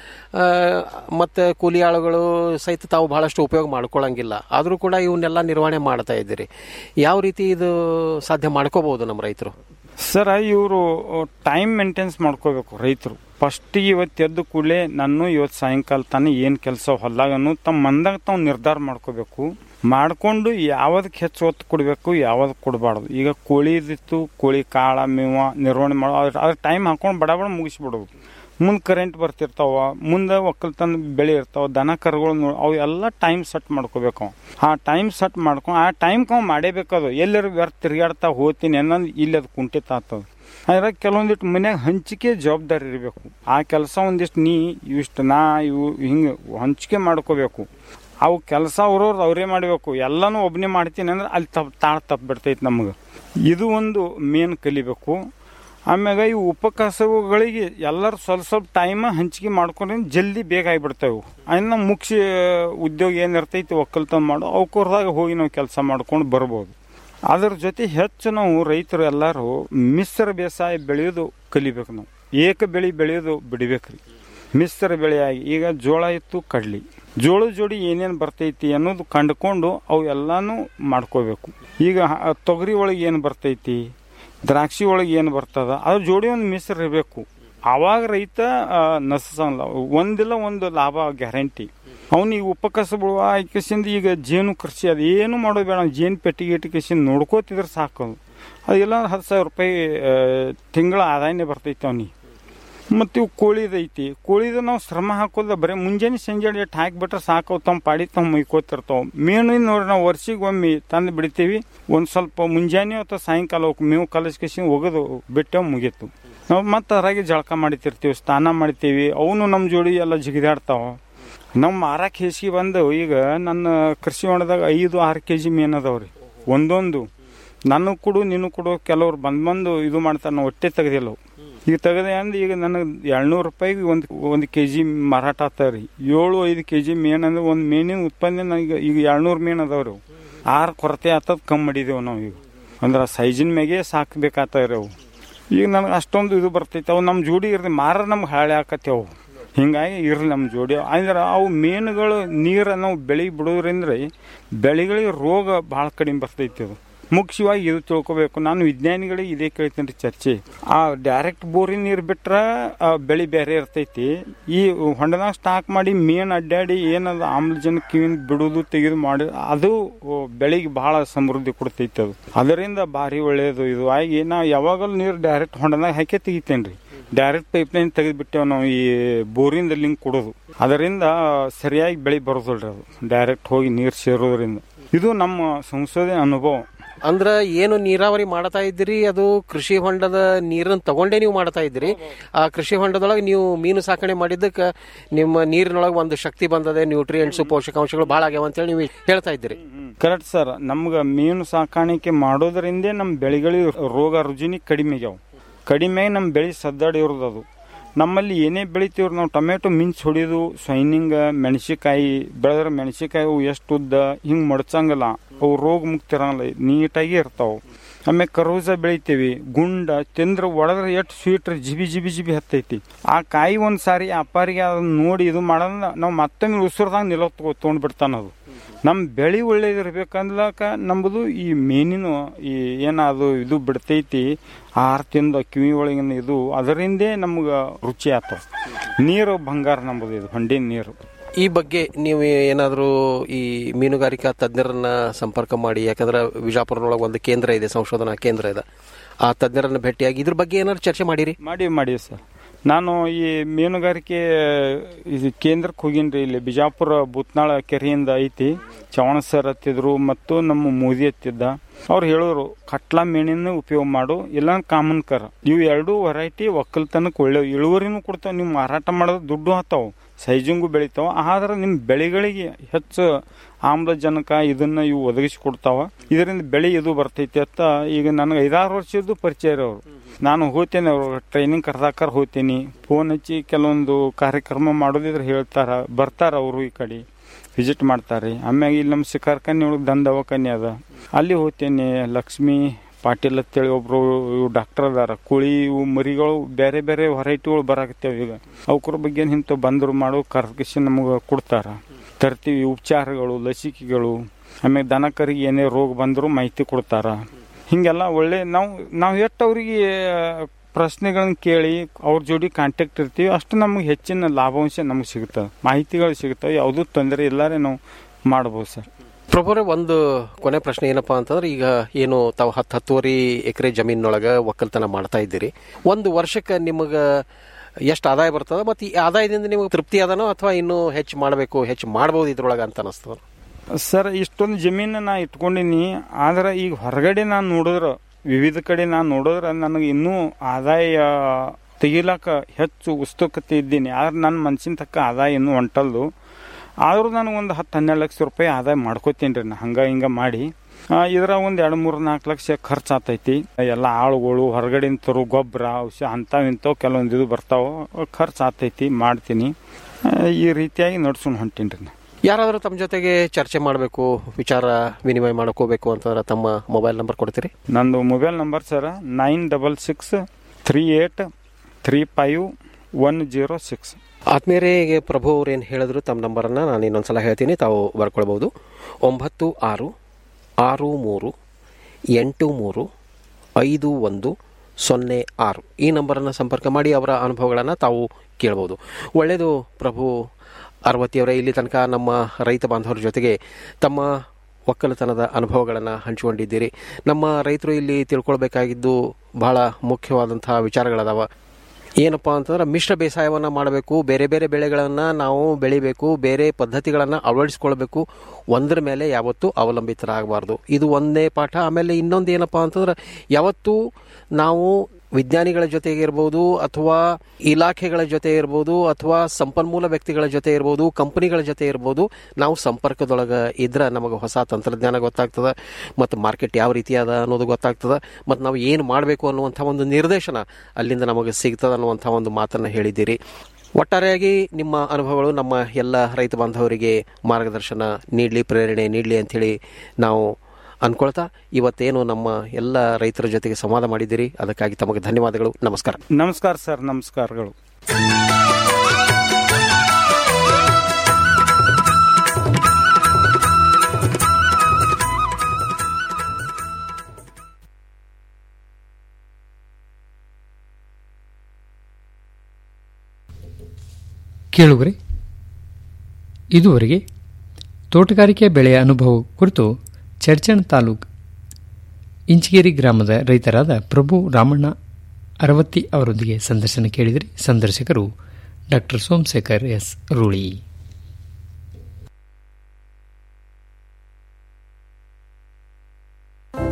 ಮತ್ತು ಕೂಲಿ ಆಳುಗಳು ಸಹಿತ ತಾವು ಬಹಳಷ್ಟು ಉಪಯೋಗ ಮಾಡ್ಕೊಳ್ಳಂಗಿಲ್ಲ ಆದರೂ ಕೂಡ ಇವನ್ನೆಲ್ಲ ನಿರ್ವಹಣೆ ಮಾಡ್ತಾ ಇದ್ದೀರಿ ಯಾವ ರೀತಿ ಇದು ಸಾಧ್ಯ ಮಾಡ್ಕೋಬಹುದು ನಮ್ಮ ರೈತರು ಸರ್ ಇವರು ಟೈಮ್ ಮೇಂಟೆನ್ಸ್ ಮಾಡ್ಕೋಬೇಕು ರೈತರು ಫಸ್ಟಿಗೆ ಇವತ್ತು ಎದ್ದು ಕೂಡಲೇ ನಾನು ಇವತ್ತು ಸಾಯಂಕಾಲ ತಾನೇ ಏನು ಕೆಲಸ ಹೊಲ್ದಾಗನು ತಮ್ಮ ಮಂದಾಗ ತಾವು ನಿರ್ಧಾರ ಮಾಡ್ಕೋಬೇಕು ಮಾಡ್ಕೊಂಡು ಯಾವ್ದಕ್ಕೆ ಹೆಚ್ಚು ಒತ್ತು ಕೊಡಬೇಕು ಯಾವ್ದಕ್ಕೆ ಕೊಡಬಾರ್ದು ಈಗ ಕೋಳಿದಿತ್ತು ಕೋಳಿ ಕಾಳ ಮೇವ ನಿರ್ವಹಣೆ ಮಾಡೋ ಅದ್ರ ಟೈಮ್ ಹಾಕೊಂಡು ಬಡ ಬಡ ಮುಗಿಸ್ಬಿಡೋದು ಮುಂದೆ ಕರೆಂಟ್ ಬರ್ತಿರ್ತಾವ ಮುಂದೆ ಒಕ್ಕಲ್ತನ ಬೆಳೆ ಇರ್ತಾವ ದನ ಕರುಗಳು ನೋ ಅವು ಎಲ್ಲ ಟೈಮ್ ಸೆಟ್ ಮಾಡ್ಕೋಬೇಕು ಅವ ಆ ಟೈಮ್ ಸೆಟ್ ಮಾಡ್ಕೊಂಡು ಆ ಟೈಮ್ಗೆ ಅವ್ ಮಾಡೇಬೇಕದು ಎಲ್ಲರೂ ವ್ಯರ್ಥ ತಿರುಗಾಡ್ತಾ ಹೋಗ್ತೀನಿ ಅನ್ನೋದು ಇಲ್ಲಿ ಅದು ಕುಂಠಿತ ಆಗ್ತದೆ ಅದ್ರಾಗ ಕೆಲವೊಂದಿಷ್ಟು ಮನ್ಯಾಗ ಹಂಚಿಕೆ ಜವಾಬ್ದಾರಿ ಇರಬೇಕು ಆ ಕೆಲಸ ಒಂದಿಷ್ಟು ನೀ ಇವಿಷ್ಟು ನಾ ಇವು ಹಿಂಗೆ ಹಂಚಿಕೆ ಮಾಡ್ಕೋಬೇಕು ಅವು ಕೆಲಸ ಅವ್ರವ್ರು ಅವರೇ ಮಾಡಬೇಕು ಎಲ್ಲನೂ ಒಬ್ಬನೇ ಮಾಡ್ತೀನಿ ಅಂದ್ರೆ ಅಲ್ಲಿ ತಪ್ಪು ತಾಳ ತಪ್ಪು ಬಿಡ್ತೈತಿ ನಮಗೆ ಇದು ಒಂದು ಮೇನ್ ಕಲಿಬೇಕು ಆಮ್ಯಾಗ ಇವು ಉಪಕಸಬುಗಳಿಗೆ ಎಲ್ಲರೂ ಸ್ವಲ್ಪ ಸ್ವಲ್ಪ ಟೈಮ್ ಹಂಚಿಕೆ ಮಾಡ್ಕೊಂಡ್ರೆ ಜಲ್ದಿ ಬೇಗ ಆಗಿಬಿಡ್ತಾವೆ ಇನ್ನು ಮುಖ್ಯ ಉದ್ಯೋಗ ಏನಿರ್ತೈತಿ ಒಕ್ಕಲ್ತನ ಮಾಡೋ ಅವಕೂರ್ದಾಗ ಹೋಗಿ ನಾವು ಕೆಲಸ ಮಾಡ್ಕೊಂಡು ಬರ್ಬೋದು ಅದ್ರ ಜೊತೆ ಹೆಚ್ಚು ನಾವು ರೈತರು ಎಲ್ಲರೂ ಮಿಶ್ರ ಬೇಸಾಯ ಬೆಳೆಯೋದು ಕಲಿಬೇಕು ನಾವು ಏಕ ಬೆಳೆ ಬೆಳೆಯೋದು ಬಿಡಬೇಕ್ರಿ ಮಿಶ್ರ ಬೆಳೆಯಾಗಿ ಈಗ ಜೋಳ ಇತ್ತು ಕಡ್ಲಿ ಜೋಳದ ಜೋಡಿ ಏನೇನು ಬರ್ತೈತಿ ಅನ್ನೋದು ಕಂಡುಕೊಂಡು ಅವು ಎಲ್ಲಾನು ಮಾಡ್ಕೋಬೇಕು ಈಗ ಹ- ತೊಗರಿ ಒಳಗೆ ಏನು ಬರ್ತೈತಿ ದ್ರಾಕ್ಷಿ ಒಳಗೆ ಏನು ಬರ್ತದ ಅದ್ರ ಜೋಡಿ ಒಂದು ಮಿಶ್ರ ಇರಬೇಕು ಆವಾಗ ರೈತ ನಸಲ್ಲ ಒಂದಿಲ್ಲ ಒಂದು ಲಾಭ ಗ್ಯಾರಂಟಿ ಅವನಿಗೆ ಉಪಕಸಬು ಆಯ್ಕೆಸಿಂದ ಈಗ ಜೇನು ಕೃಷಿ ಅದು ಏನು ಮಾಡೋದು ಬೇಡ ಜೇನು ಪೆಟ್ಟಿಗೆ ಇಟ್ಕೆಸಿಂದ ನೋಡ್ಕೋತಿದ್ರೆ ಸಾಕು ಅದೆಲ್ಲ ಹತ್ತು ಸಾವಿರ ರೂಪಾಯಿ ತಿಂಗಳ ಆದಾಯನೇ ಬರ್ತೈತೆ ಅವನಿಗೆ ಮತ್ತು ಇವು ಕೋಳಿದೈತಿ ಕೋಳಿದ ನಾವು ಶ್ರಮ ಹಾಕೋದ ಬರೀ ಮುಂಜಾನೆ ಸಂಜೆ ಎಷ್ಟು ಹಾಕಿಬಿಟ್ರೆ ಸಾಕು ಅವು ತಮ್ಮ ಪಾಡಿ ತಮ್ಮ ಮೈಕೋತಿರ್ತಾವೆ ಮೇನು ನೋಡಿ ನಾವು ವರ್ಷಿಗೆ ಒಮ್ಮೆ ತಂದು ಬಿಡ್ತೀವಿ ಒಂದು ಸ್ವಲ್ಪ ಮುಂಜಾನೆ ಅಥವಾ ಸಾಯಂಕಾಲ ಅವಕ್ಕೆ ಮೇವು ಕಲಸ್ಕೇಸಿ ಒಗೆದು ಬಿಟ್ಟು ಮುಗೀತು ನಾವು ಮತ್ತೆ ಅದ್ರಾಗೆ ಜಳಕ ಮಾಡ್ತಿರ್ತೀವಿ ಸ್ನಾನ ಮಾಡ್ತೀವಿ ಅವನು ನಮ್ಮ ಜೋಡಿ ಎಲ್ಲ ಜಿಗಿದಾಡ್ತಾವೆ ನಮ್ಮ ಮಾರಕ್ಕೆ ಹೇಸಿಗೆ ಬಂದು ಈಗ ನನ್ನ ಕೃಷಿ ಹೊಣದಾಗ ಐದು ಆರು ಕೆ ಜಿ ಮೀನು ಅದಾವ್ರಿ ಒಂದೊಂದು ನಾನು ಕೊಡು ನೀನು ಕೊಡು ಕೆಲವ್ರು ಬಂದು ಬಂದು ಇದು ಮಾಡ್ತಾರೆ ನಾವು ಹೊಟ್ಟೆ ತೆಗ್ದಿಲ್ಲ ಅವು. ಈಗ ತೆಗೆದೆ ಅಂದ್ರೆ ಈಗ ನನಗೆ ಏಳ್ನೂರು ರೂಪಾಯಿಗೆ ಒಂದು ಒಂದು ಕೆ ಜಿ ಮಾರಾಟ ಆಗ್ತಾವೆ ರೀ ಏಳು ಐದು ಕೆ ಜಿ ಮೇನ್ ಅಂದ್ರೆ ಒಂದು ಮೇನಿನ ಉತ್ಪನ್ನ ನನಗೆ ಈಗ ಏಳ್ನೂರು ಮೇನ್ ಅದಾವ್ರಿ ಅವು ಆರು ಕೊರತೆ ಆಗ್ತದ ಕಮ್ಮಿ ಮಾಡಿದೇವು ನಾವು ಈಗ ಅಂದ್ರೆ ಸೈಜಿನ ಮ್ಯಾಗೆ ಸಾಕ್ಬೇಕಾಗ್ತಾವ್ರಿ ಅವು ಈಗ ನನಗೆ ಅಷ್ಟೊಂದು ಇದು ಬರ್ತೈತೆ ಅವು ನಮ್ಮ ಜೋಡಿ ಇರ್ಲಿ ಮಾರ ನಮ್ಗೆ ಹಾಳೆ ಆಕತ್ತೇವು ಹಿಂಗಾಗಿ ಇರ್ಲಿ ನಮ್ಮ ಜೋಡಿ ಅಂದ್ರೆ ಅವು ಮೀನುಗಳು ನೀರು ನಾವು ಬೆಳಿಗ್ಗೆ ಬಿಡೋದ್ರಿಂದ ಬೆಳೆಗಳಿಗೆ ರೋಗ ಭಾಳ ಕಡಿಮೆ ಬರ್ತೈತಿ ಅದು ಮುಖ್ಯವಾಗಿ ಇದು ತಿಳ್ಕೊಬೇಕು ನಾನು ವಿಜ್ಞಾನಿಗಳಿಗೆ ಇದೇ ಕೇಳ್ತೀನಿ ರೀ ಚರ್ಚೆ ಆ ಡೈರೆಕ್ಟ್ ಬೋರಿನ ನೀರು ಬಿಟ್ರೆ ಆ ಬೆಳೆ ಬೇರೆ ಇರ್ತೈತಿ ಈ ಹೊಂಡದಾಗ ಸ್ಟಾಕ್ ಮಾಡಿ ಮೀನು ಅಡ್ಡಾಡಿ ಏನದ ಆಮ್ಲಜನಕ ಕಿವಿಂದ ಬಿಡುದು ತೆಗೆದು ಮಾಡಿ ಅದು ಬೆಳೆಗೆ ಬಹಳ ಸಮೃದ್ಧಿ ಕೊಡ್ತೈತಿ ಅದು ಅದರಿಂದ ಭಾರಿ ಒಳ್ಳೆಯದು ಇದು ಆಗಿ ನಾವು ಯಾವಾಗಲೂ ನೀರು ಡೈರೆಕ್ಟ್ ಹೊಂಡದಾಗ ಹಾಕಿ ತೆಗಿತೇನೆ ರೀ ಡೈರೆಕ್ಟ್ ಪೈಪ್ ಲೈನ್ ತೆಗೆದ್ಬಿಟ್ಟೇವೆ ನಾವು ಈ ಬೋರಿಂದ ಲಿಂಕ್ ಕೊಡೋದು ಅದರಿಂದ ಸರಿಯಾಗಿ ಬೆಳೆ ಬರೋದಿಲ್ರಿ ಅದು ಡೈರೆಕ್ಟ್ ಹೋಗಿ ನೀರು ಸೇರೋದ್ರಿಂದ ಇದು ನಮ್ಮ ಸಂಶೋಧನೆ ಅನುಭವ ಅಂದ್ರ ಏನು ನೀರಾವರಿ ಮಾಡ್ತಾ ಇದ್ದೀರಿ ಅದು ಕೃಷಿ ಹೊಂಡದ ನೀರನ್ನ ತಗೊಂಡೇ ನೀವು ಮಾಡ್ತಾ ಇದ್ದೀರಿ ಆ ಕೃಷಿ ಹೊಂಡದೊಳಗೆ ನೀವು ಮೀನು ಸಾಕಣೆ ಮಾಡಿದ್ದಕ್ಕೆ ನಿಮ್ಮ ನೀರಿನೊಳಗೆ ಒಂದು ಶಕ್ತಿ ಬಂದದೆ ನ್ಯೂಟ್ರಿಯೆಂಟ್ಸ್ ಪೋಷಕಾಂಶಗಳು ಭಾಳ ಆಗ್ಯಾವ ಅಂತೇಳಿ ನೀವು ಹೇಳ್ತಾ ಇದ್ದೀರಿ ಕರೆಕ್ಟ್ ಸರ್ ನಮ್ಗೆ ಮೀನು ಸಾಕಾಣಿಕೆ ಮಾಡೋದ್ರಿಂದ ನಮ್ಮ ಬೆಳೆಗಳಿಗೆ ರೋಗ ರುಜಿನಿ ಕಡಿಮೆ ಆಗ್ಯಾವ ಕಡಿಮೆ ನಮ್ಮ ಬೆಳೆ ಸದ್ದಾಡಿ ಇರೋದು ಅದು ನಮ್ಮಲ್ಲಿ ಏನೇ ಬೆಳಿತೀವ್ರಿ ನಾವು ಟೊಮೆಟೊ ಮಿಂಚ್ ಹೊಡಿಯೋದು ಸ್ವೈನಿಂಗ್ ಮೆಣಸಿಕಾಯಿ ಬೆಳೆದ್ರೆ ಮೆಣಸಿಕಾಯಿ ಅವು ಎಷ್ಟು ಉದ್ದ ಹಿಂಗೆ ಮಡ್ಚಂಗಿಲ್ಲ ಅವು ರೋಗ ಮುಕ್ತ ಇರಂಗಿಲ್ಲ ನೀಟಾಗಿ ಇರ್ತಾವೆ ಆಮೇಲೆ ಕರ್ಬೂಜ ಬೆಳಿತೀವಿ ಗುಂಡ ತಿಂದ್ರೆ ಒಳದ್ರೆ ಎಷ್ಟು ಸ್ವೀಟ್ ಜಿಬಿ ಜಿಬಿ ಜಿಬಿ ಹತ್ತೈತಿ ಆ ಕಾಯಿ ಒಂದು ಸಾರಿ ಅಪ್ಪಾರಿಗೆ ಅದನ್ನ ನೋಡಿ ಇದು ಮಾಡೋದ್ರ ನಾವು ಮತ್ತೊಮ್ಮೆ ಉಸಿರ್ದಾಗ ನಿಲೋ ತೊಗೊಂಡ್ಬಿಡ್ತಾನ ಅದು ನಮ್ಮ ಬೆಳೆ ಒಳ್ಳೇದಿರ್ಬೇಕಂದ್ಲಕ ನಂಬುದು ಈ ಮೀನಿನ ಈ ಏನದು ಇದು ಬಿಡ್ತೈತಿ ಆಹಾರ ತಿಂದ ಕಿವಿ ಒಳಗಿನ ಇದು ಅದರಿಂದೇ ನಮ್ಗೆ ರುಚಿ ಆತವ ನೀರು ಬಂಗಾರ ನಂಬುದು ಇದು ಹೊಂಡಿನ ನೀರು ಈ ಬಗ್ಗೆ ನೀವು ಏನಾದರೂ ಈ ಮೀನುಗಾರಿಕಾ ತಜ್ಞರನ್ನ ಸಂಪರ್ಕ ಮಾಡಿ ಯಾಕಂದ್ರೆ ವಿಜಾಪುರದೊಳಗೆ ಒಂದು ಕೇಂದ್ರ ಇದೆ ಸಂಶೋಧನಾ ಕೇಂದ್ರ ಇದೆ ಆ ತಜ್ಞರನ್ನ ಭೇಟಿಯಾಗಿ ಇದ್ರ ಬಗ್ಗೆ ಏನಾದ್ರು ಚರ್ಚೆ ಮಾಡಿರಿ ಮಾಡಿ ಮಾಡಿ ಸರ್ ನಾನು ಈ ಮೀನುಗಾರಿಕೆ ಇದು ಕೇಂದ್ರಕ್ಕೆ ಹೋಗಿನ್ರಿ ಇಲ್ಲಿ ಬಿಜಾಪುರ ಬೂತ್ನಾಳ ಕೆರೆಯಿಂದ ಐತಿ ಚವಣ ಸರ್ ಹತ್ತಿದ್ರು ಮತ್ತು ನಮ್ಮ ಮೋದಿ ಹತ್ತಿದ್ದ ಅವ್ರು ಹೇಳಿದ್ರು ಕಟ್ಲಾ ಮೀನಿನ ಉಪಯೋಗ ಮಾಡು ಇಲ್ಲ ಕಾಮನ್ ಕರ ಇವು ಎರಡು ವೆರೈಟಿ ಒಕ್ಕಲ್ತನಕ್ಕೆ ಒಳ್ಳೆ ಇಳುವರಿನೂ ಕೊಡ್ತಾವ ನೀವು ಮಾರಾಟ ಮಾಡೋದು ದುಡ್ಡು ಹತ್ತಾವು ಸೈಜಿಂಗು ಬೆಳಿತಾವ ಆದ್ರೆ ನಿಮ್ಮ ಬೆಳೆಗಳಿಗೆ ಹೆಚ್ಚು ಆಮ್ಲಜನಕ ಇದನ್ನ ಇವು ಒದಗಿಸಿ ಕೊಡ್ತಾವ ಇದರಿಂದ ಬೆಳೆ ಇದು ಬರ್ತೈತಿ ಅಂತ ಈಗ ನನಗೆ ಐದಾರು ವರ್ಷದ್ದು ಪರಿಚಯ ಅವರು ನಾನು ಹೋಗ್ತೇನೆ ಅವ್ರು ಟ್ರೈನಿಂಗ್ ಕರ್ದಾಕರ್ ಹೋಗ್ತೀನಿ ಫೋನ್ ಹಚ್ಚಿ ಕೆಲವೊಂದು ಕಾರ್ಯಕ್ರಮ ಮಾಡೋದಿದ್ರೆ ಹೇಳ್ತಾರ ಬರ್ತಾರ ಅವರು ಈ ಕಡೆ ವಿಸಿಟ್ ಮಾಡ್ತಾರೆ ಆಮ್ಯಾಗ ಇಲ್ಲಿ ನಮ್ಮ ಶಿಕಾರ್ಕನ್ನಿ ಒಳಗೆ ದಂದ ದವಾಖಾನೆ ಅದ ಅಲ್ಲಿ ಹೋಗ್ತೇನೆ ಲಕ್ಷ್ಮಿ ಪಾಟೀಲ್ ಅಂತೇಳಿ ಒಬ್ರು ಇವು ಡಾಕ್ಟರ್ ಅದಾರ ಕುಳಿ ಇವು ಮರಿಗಳು ಬೇರೆ ಬೇರೆ ವೆರೈಟಿಗಳು ಬರಾಕತ್ತೇವೆ ಈಗ ಅವಕ್ರ ಬಗ್ಗೆ ಇಂಥ ಬಂದರು ಮಾಡೋ ಕರ್ಕಿಸಿ ನಮಗೆ ಕೊಡ್ತಾರ ತರ್ತೀವಿ ಉಪಚಾರಗಳು ಲಸಿಕೆಗಳು ಆಮೇಲೆ ದನ ಕರಿಗೆ ಏನೇ ರೋಗ ಬಂದರೂ ಮಾಹಿತಿ ಕೊಡ್ತಾರ ಹಿಂಗೆಲ್ಲ ಒಳ್ಳೆ ನಾವು ನಾವು ಎಷ್ಟು ಅವರಿಗೆ ಪ್ರಶ್ನೆಗಳನ್ನ ಕೇಳಿ ಅವ್ರ ಜೋಡಿ ಕಾಂಟ್ಯಾಕ್ಟ್ ಇರ್ತೀವಿ ಅಷ್ಟು ನಮಗೆ ಹೆಚ್ಚಿನ ಲಾಭಾಂಶ ನಮಗೆ ಸಿಗ್ತದೆ ಮಾಹಿತಿಗಳು ಸಿಗ್ತವೆ ಯಾವುದೂ ತೊಂದರೆ ಇಲ್ಲಾರೆ ನಾವು ಮಾಡ್ಬೋದು ಸರ್ ಪ್ರಭುರೆ ಒಂದು ಕೊನೆ ಪ್ರಶ್ನೆ ಏನಪ್ಪಾ ಅಂತಂದ್ರೆ ಈಗ ಏನು ತಾವು ಹತ್ತು ಹತ್ತುವರೆ ಎಕರೆ ಜಮೀನೊಳಗೆ ಒಕ್ಕಲ್ತನ ಮಾಡ್ತಾ ಇದ್ದೀರಿ ಒಂದು ವರ್ಷಕ್ಕೆ ನಿಮಗೆ ಎಷ್ಟು ಆದಾಯ ಬರ್ತದ ಮತ್ತು ಈ ಆದಾಯದಿಂದ ನಿಮಗೆ ತೃಪ್ತಿ ಅದನೋ ಅಥವಾ ಇನ್ನೂ ಹೆಚ್ಚು ಮಾಡಬೇಕು ಹೆಚ್ಚು ಮಾಡ್ಬೋದು ಇದ್ರೊಳಗೆ ಅಂತ ಅನಿಸ್ತದ ಸರ್ ಇಷ್ಟೊಂದು ಜಮೀನು ನಾ ಇಟ್ಕೊಂಡಿನಿ ಆದ್ರೆ ಈಗ ಹೊರಗಡೆ ನಾನು ನೋಡಿದ್ರೆ ವಿವಿಧ ಕಡೆ ನಾನು ನೋಡಿದ್ರೆ ನನಗೆ ಇನ್ನೂ ಆದಾಯ ತೆಗಿಲಾಕ ಹೆಚ್ಚು ಉತ್ಸುಕತೆ ಇದ್ದೀನಿ ಆದ್ರೆ ನನ್ನ ಮನ್ಸಿನ ತಕ್ಕ ಆದಾಯ ಇನ್ನೂ ಹೊಂಟಲ್ದು ಆದ್ರೂ ನನಗೆ ಒಂದು ಹತ್ತು ಹನ್ನೆರಡು ಲಕ್ಷ ರೂಪಾಯಿ ಆದಾಯ ಮಾಡ್ಕೋತೀನಿ ರೀ ನಾ ಹಂಗೆ ಹಿಂಗೆ ಮಾಡಿ ಇದರ ಒಂದು ಎರಡು ಮೂರು ನಾಲ್ಕು ಲಕ್ಷ ಖರ್ಚು ಆತೈತಿ ಎಲ್ಲ ಆಳುಗಳು ಹೊರಗಡೆಯಿಂದ ತರೋ ಗೊಬ್ಬರ ಔಷಧ ಅಂಥವು ಇಂಥವು ಕೆಲವೊಂದು ಇದು ಬರ್ತಾವೆ ಖರ್ಚು ಆತೈತಿ ಮಾಡ್ತೀನಿ ಈ ರೀತಿಯಾಗಿ ನಡ್ಸ್ಕೊಂಡು ಹೊಂಟೀನಿ ರೀ ನಾ ಯಾರಾದರೂ ತಮ್ಮ ಜೊತೆಗೆ ಚರ್ಚೆ ಮಾಡಬೇಕು ವಿಚಾರ ವಿನಿಮಯ ಮಾಡ್ಕೋಬೇಕು ಅಂತಂದ್ರೆ ತಮ್ಮ ಮೊಬೈಲ್ ನಂಬರ್ ಕೊಡ್ತೀರಿ ನಂದು mobile number sir nine double six three eight three five one zero six ಆತ್ಮೀಯರಿಗೆ ಪ್ರಭು ಅವ್ರು ಏನು ಹೇಳಿದ್ರು ತಮ್ಮ ನಂಬರನ್ನು ನಾನು ಇನ್ನೊಂದ್ಸಲ ಹೇಳ್ತೀನಿ ತಾವು ಬರ್ಕೊಳ್ಬೋದು ಒಂಬತ್ತು ಆರು ಆರು ಮೂರು ಎಂಟು ಮೂರು ಐದು ಒಂದು ಸೊನ್ನೆ ಆರು ಈ ನಂಬರನ್ನು ಸಂಪರ್ಕ ಮಾಡಿ ಅವರ ಅನುಭವಗಳನ್ನು ತಾವು ಕೇಳ್ಬೋದು ಒಳ್ಳೆಯದು ಪ್ರಭು ಅರವತ್ತಿಯವರೇ ಇಲ್ಲಿ ತನಕ ನಮ್ಮ ರೈತ ಬಾಂಧವರ ಜೊತೆಗೆ ತಮ್ಮ ಒಕ್ಕಲತನದ ಅನುಭವಗಳನ್ನು ಹಂಚಿಕೊಂಡಿದ್ದೀರಿ ನಮ್ಮ ರೈತರು ಇಲ್ಲಿ ತಿಳ್ಕೊಳ್ಬೇಕಾಗಿದ್ದು ಬಹಳ ಮುಖ್ಯವಾದಂತಹ ವಿಚಾರಗಳದಾವ ಏನಪ್ಪಾ ಅಂತಂದ್ರೆ ಮಿಶ್ರ ಬೇಸಾಯವನ್ನು ಮಾಡಬೇಕು ಬೇರೆ ಬೇರೆ ಬೆಳೆಗಳನ್ನು ನಾವು ಬೆಳಿಬೇಕು ಬೇರೆ ಪದ್ಧತಿಗಳನ್ನು ಅಳವಡಿಸ್ಕೊಳ್ಬೇಕು ಒಂದರ ಮೇಲೆ ಯಾವತ್ತೂ ಅವಲಂಬಿತರಾಗಬಾರ್ದು ಇದು ಒಂದೇ ಪಾಠ ಆಮೇಲೆ ಇನ್ನೊಂದು ಏನಪ್ಪಾ ಅಂತಂದ್ರೆ ಯಾವತ್ತೂ ನಾವು ವಿಜ್ಞಾನಿಗಳ ಜೊತೆಗೆ ಇರ್ಬೋದು ಅಥವಾ ಇಲಾಖೆಗಳ ಜೊತೆ ಇರ್ಬೋದು ಅಥವಾ ಸಂಪನ್ಮೂಲ ವ್ಯಕ್ತಿಗಳ ಜೊತೆ ಇರ್ಬೋದು ಕಂಪನಿಗಳ ಜೊತೆ ಇರ್ಬೋದು ನಾವು ಸಂಪರ್ಕದೊಳಗೆ ಇದ್ರೆ ನಮಗೆ ಹೊಸ ತಂತ್ರಜ್ಞಾನ ಗೊತ್ತಾಗ್ತದೆ ಮತ್ತು ಮಾರ್ಕೆಟ್ ಯಾವ ರೀತಿ ಅದ ಅನ್ನೋದು ಗೊತ್ತಾಗ್ತದೆ ಮತ್ತು ನಾವು ಏನು ಮಾಡಬೇಕು ಅನ್ನುವಂಥ ಒಂದು ನಿರ್ದೇಶನ ಅಲ್ಲಿಂದ ನಮಗೆ ಸಿಗ್ತದೆ ಅನ್ನುವಂಥ ಒಂದು ಮಾತನ್ನು ಹೇಳಿದ್ದೀರಿ ಒಟ್ಟಾರೆಯಾಗಿ ನಿಮ್ಮ ಅನುಭವಗಳು ನಮ್ಮ ಎಲ್ಲ ರೈತ ಬಾಂಧವರಿಗೆ ಮಾರ್ಗದರ್ಶನ ನೀಡಲಿ ಪ್ರೇರಣೆ ನೀಡಲಿ ಅಂಥೇಳಿ ನಾವು ಅನ್ಕೊಳ್ತಾ ಇವತ್ತೇನು ನಮ್ಮ ಎಲ್ಲ ರೈತರ ಜೊತೆಗೆ ಸಂವಾದ ಮಾಡಿದ್ದೀರಿ ಅದಕ್ಕಾಗಿ ತಮಗೆ ಧನ್ಯವಾದಗಳು ನಮಸ್ಕಾರ ನಮಸ್ಕಾರ ಸರ್ ನಮಸ್ಕಾರಗಳು ಕೇಳುವರೆ ಇದುವರೆಗೆ ತೋಟಗಾರಿಕೆ ಬೆಳೆಯ ಅನುಭವ ಕುರಿತು ಚರ್ಚಣ ತಾಲೂಕು ಇಂಚಗೇರಿ ಗ್ರಾಮದ ರೈತರಾದ ಪ್ರಭು ರಾಮಣ್ಣ ಅರವತ್ತಿ ಅವರೊಂದಿಗೆ ಸಂದರ್ಶನ ಕೇಳಿದರೆ ಸಂದರ್ಶಕರು ಡಾಕ್ಟರ್ ಸೋಮಶೇಖರ್ ಎಸ್ ರೂಳಿ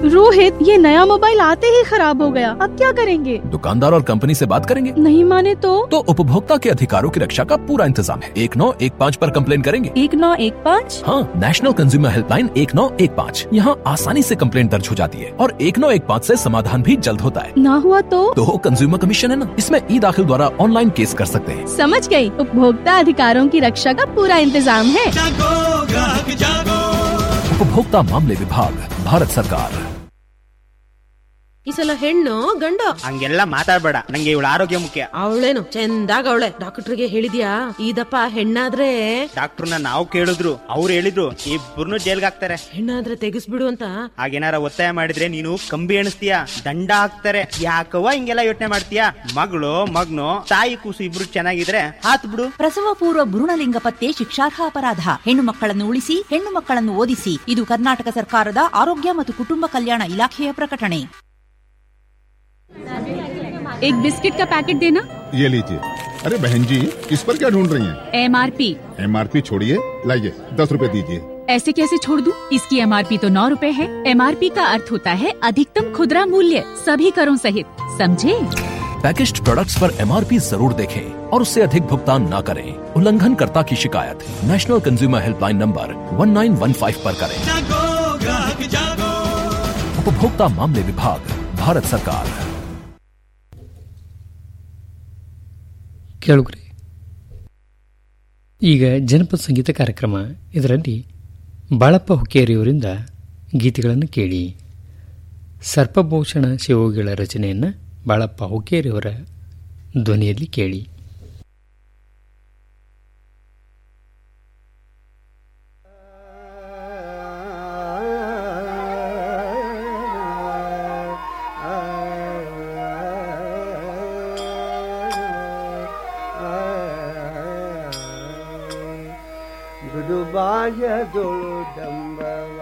रोहित ये नया मोबाइल आते ही खराब हो गया अब क्या करेंगे दुकानदार और कंपनी से बात करेंगे नहीं माने तो तो उपभोक्ता के अधिकारों की रक्षा का पूरा इंतजाम है एक नौ एक पाँच आरोप कम्प्लेन करेंगे एक नौ एक पाँच हाँ नेशनल कंज्यूमर हेल्पलाइन एक नौ एक पाँच यहाँ आसानी से कंप्लेंट दर्ज हो जाती है और एक नौ एक पाँच ऐसी समाधान भी जल्द होता है ना हुआ तो तो कंज्यूमर कमीशन है ना इसमें ई दाखिल द्वारा ऑनलाइन केस कर सकते हैं समझ गई उपभोक्ता अधिकारों की रक्षा का पूरा इंतजाम है उपभोक्ता मामले विभाग भारत सरकार ಈ ಸಲ ಹೆಣ್ಣು ಗಂಡ ಹಂಗೆಲ್ಲ ಮಾತಾಡ್ಬೇಡ ನಂಗೆ ಇವಳ ಆರೋಗ್ಯ ಮುಖ್ಯ ಅವಳೇನು ಚಂದಾಗ ಅವಳೆ ಡಾಕ್ಟರ್ಗೆ ಹೇಳಿದ್ಯಾ ಇದಪ್ಪ ಹೆಣ್ಣಾದ್ರೆ ಡಾಕ್ಟರ್ನ ನಾವು ಕೇಳಿದ್ರು ಅವ್ರು ಹೇಳಿದ್ರು ಇಬ್ಬರನ್ನು ಜೈಲ್ಗೆ ಹಾಕ್ತಾರೆ ಹೆಣ್ಣಾದ್ರೆ ತೆಗಿಸ್ಬಿಡು ಅಂತ ಹಾಗೇನಾರ ಒತ್ತಾಯ ಮಾಡಿದ್ರೆ ನೀನು ಕಂಬಿ ಎಣಿಸ್ತೀಯ ದಂಡ ಹಾಕ್ತಾರೆ ಯಾಕವ್ವ ಹಿಂಗೆಲ್ಲ ಯೋಚನೆ ಮಾಡ್ತೀಯ ಮಗಳು ಮಗ್ನು ತಾಯಿ ಕೂಸು ಇಬ್ರು ಚೆನ್ನಾಗಿದ್ರೆ ಹಾತ್ ಬಿಡು ಪ್ರಸವ ಪೂರ್ವ ಭ್ರೂಣಲಿಂಗ ಪತ್ತೆ ಶಿಕ್ಷಾರ್ಹ ಅಪರಾಧ ಹೆಣ್ಣು ಮಕ್ಕಳನ್ನು ಉಳಿಸಿ ಹೆಣ್ಣು ಮಕ್ಕಳನ್ನು ಓದಿಸಿ ಇದು ಕರ್ನಾಟಕ ಸರ್ಕಾರದ ಆರೋಗ್ಯ ಮತ್ತು ಕುಟುಂಬ ಕಲ್ಯಾಣ ಇಲಾಖೆಯ ಪ್ರಕಟಣೆ एक बिस्किट का पैकेट देना ये लीजिए अरे बहन जी इस पर क्या ढूंढ रही हैं? एमआरपी एमआरपी छोड़िए लाइए दस रुपए दीजिए ऐसे कैसे छोड़ दूं? इसकी एमआरपी तो नौ रूपए है एमआरपी का अर्थ होता है अधिकतम खुदरा मूल्य सभी करों सहित समझे पैकेज्ड प्रोडक्ट्स पर एमआरपी जरूर देखें और उससे अधिक भुगतान न करें उल्लंघनकर्ता की शिकायत नेशनल कंज्यूमर हेल्पलाइन नंबर 1915 पर करें उपभोक्ता मामले विभाग भारत सरकार ಕೇಳುಗ್ರಿ ಈಗ ಜನಪದ ಸಂಗೀತ ಕಾರ್ಯಕ್ರಮ ಇದರಲ್ಲಿ ಬಾಳಪ್ಪ ಹುಕ್ಕೇರಿಯವರಿಂದ ಗೀತೆಗಳನ್ನು ಕೇಳಿ ಸರ್ಪಭೂಷಣ ಶಿವೋಗಿಗಳ ರಚನೆಯನ್ನು ಬಾಳಪ್ಪ ಹುಕ್ಕೇರಿಯವರ ಧ್ವನಿಯಲ್ಲಿ ಕೇಳಿ ಬಿಡುಬಾಯದೊಳು ಡಂಬವ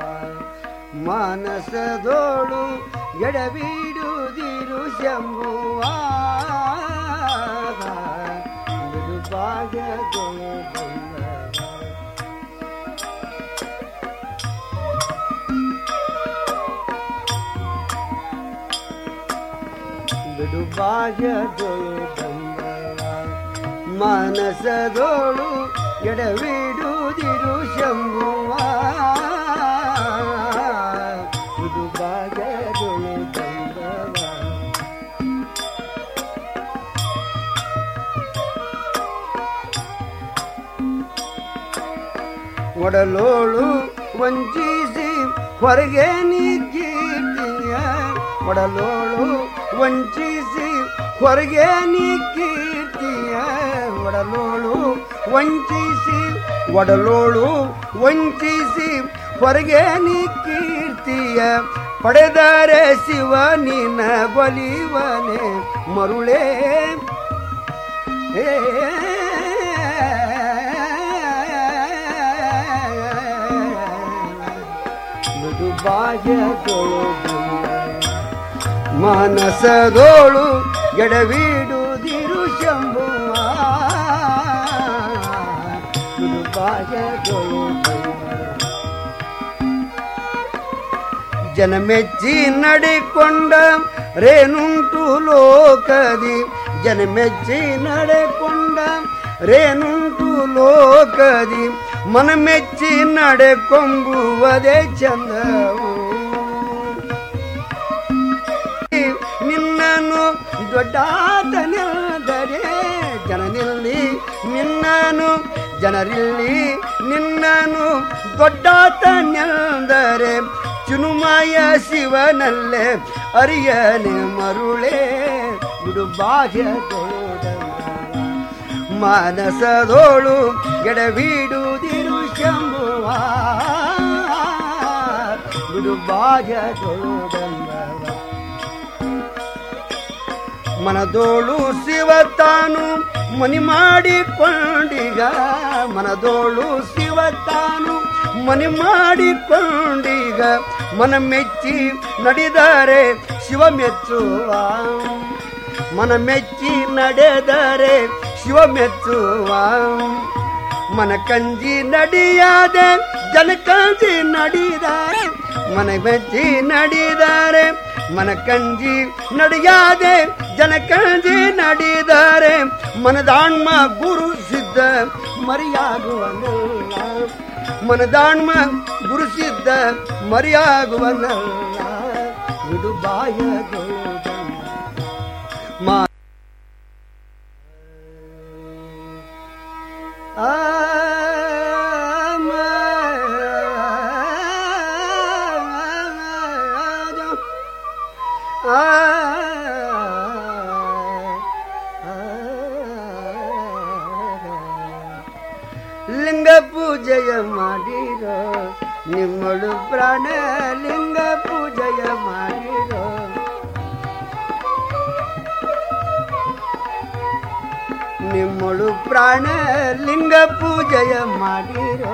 ಮಾನಸದೋಳು ಎಡಬಿಡುದಿರು ಶಂಭುವ ಬಿಡುಬಾಯದೊಳು ಡಂಬವ ಬಿಡುಬಾಯದೊಳು ಡಂಬವ ಮಾನಸದೋಳು ಎಡವಿಡುವುದಿರು ಶಂಭುವ ಇದು ಭಾಗದೊಳು ತಂದವ ಒಡಲೋಳು ವಂಚಿಸಿ ಹೊರಗೆ ನೀಕೀರ್ತಿಯ ಒಡಲೋಳು ವಂಚಿಸಿ ಹೊರಗೆ ನೀಕೀರ್ತಿಯ ಒಡಲೋಳು ವಂಚಿಸಿ ಒಡಲೋಳು ವಂಚಿಸಿ ಹೊರಗೆ ನೀ ಕೀರ್ತಿಯ ಪಡೆದರೆ ಶಿವ ನಿನ್ನ ಬಲಿವನೆ ಮರುಳೇ ಏ ಮಾನಸದೋಳು ಎಡವಿಡುದಿರು ಶಂಭುವ ಜನಮೆಚ್ಚಿ ನಡೆಕೊಂಡ ರೇನುಂಟು ಲೋಕದಿ ಜನಮೆಚ್ಚಿ ನಡೆಕೊಂಡ ರೇನುಂಟು ಲೋಕದಿ ಮನಮೆಚ್ಚಿ ನಡೆಕೊಂಬುವುದೇ ಚಂದವು ನಿನ್ನನ್ನು ದೊಡ್ಡಾತನೆಂದರೆ ಜನನಿಲ್ಲಿ ನಿನ್ನನು ಜನರಿಲ್ಲಿ ನಿನ್ನನು ದೊಡ್ಡಾತನೆಂದರೆ ಚುನುಮಯ ಶಿವನಲ್ಲೇ ಅರಿಯನೆ ಮರುಳೇ ಬಿಡುಬಾಹ್ಯ ಮಾನಸದೋಳು ಎಡವಿಡುವುದಿರು ಶಂಭುವ ಬಿಡುಬಾಹ್ಯ ಮನದೋಳು ಶಿವ ತಾನು ಮನಿ ಮಾಡಿಕೊಂಡೀಗ ಮನದೋಳು ಶಿವ ತಾನು ಮನಿ ಮಾಡಿಕೊಂಡೀಗ ಮನ ಮೆಚ್ಚಿ ನಡೆದರೆ ಶಿವ ಮೆಚ್ಚುವ ಮನ ಮೆಚ್ಚಿ ನಡೆದರೆ ಶಿವ ಮೆಚ್ಚುವ ಮನ ಕಂಜಿ ನಡಿಯಾದೆ ಜನ ಕಂಜಿ ನಡಿದರೆ ಮನೆ ಬೆಚ್ಚಿ ನಡೆದಾರೆ ಮನ ಕಂಜಿ ನಡೆಯಾದೆ ಜನ ಕಂಜಿ ನಡೆದಾರೆ ಮನದಾಣ್ಮ ಗುರು ಸಿದ್ಧ ಮರಿಯಾಗುವನಲ್ಲ ಮನದಾಣ್ಮ ಗುರು ಸಿದ್ಧ ಮರಿಯಾಗುವನಲ್ಲ ಬಿಡು ಬಾಯಗಳು ಮಾ ಲಿಂಗ ಪೂಜೆಯ ಮಾಡಿರೋ ನಿಮ್ಮಳು ಪ್ರಾಣ ಲಿಂಗ ಪೂಜೆಯ ಮಾಡಿರೋ ನಿಮ್ಮಳು ಪ್ರಾಣ ಲಿಂಗ ಪೂಜೆಯ ಮಾಡಿರೋ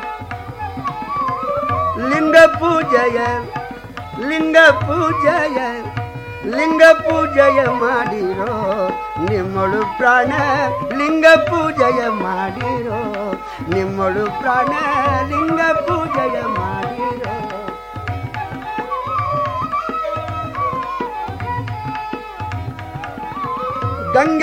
ಲಿಂಗ ಪೂಜೆಯ ಲಿಂಗ ಪೂಜೆಯ ಲಿಂಗ ಪೂಜೆಯ ಮಾಡಿರೋ ನಿಮ್ಮಳು ಪ್ರಾಣ ಲಿಂಗ ಪೂಜೆಯ ಮಾಡಿರೋ ನಿಮ್ಮಳು ಪ್ರಾಣ ಲಿಂಗ ಪೂಜೆಯ ಮಾಡಿರೋ ಗಂಗೆ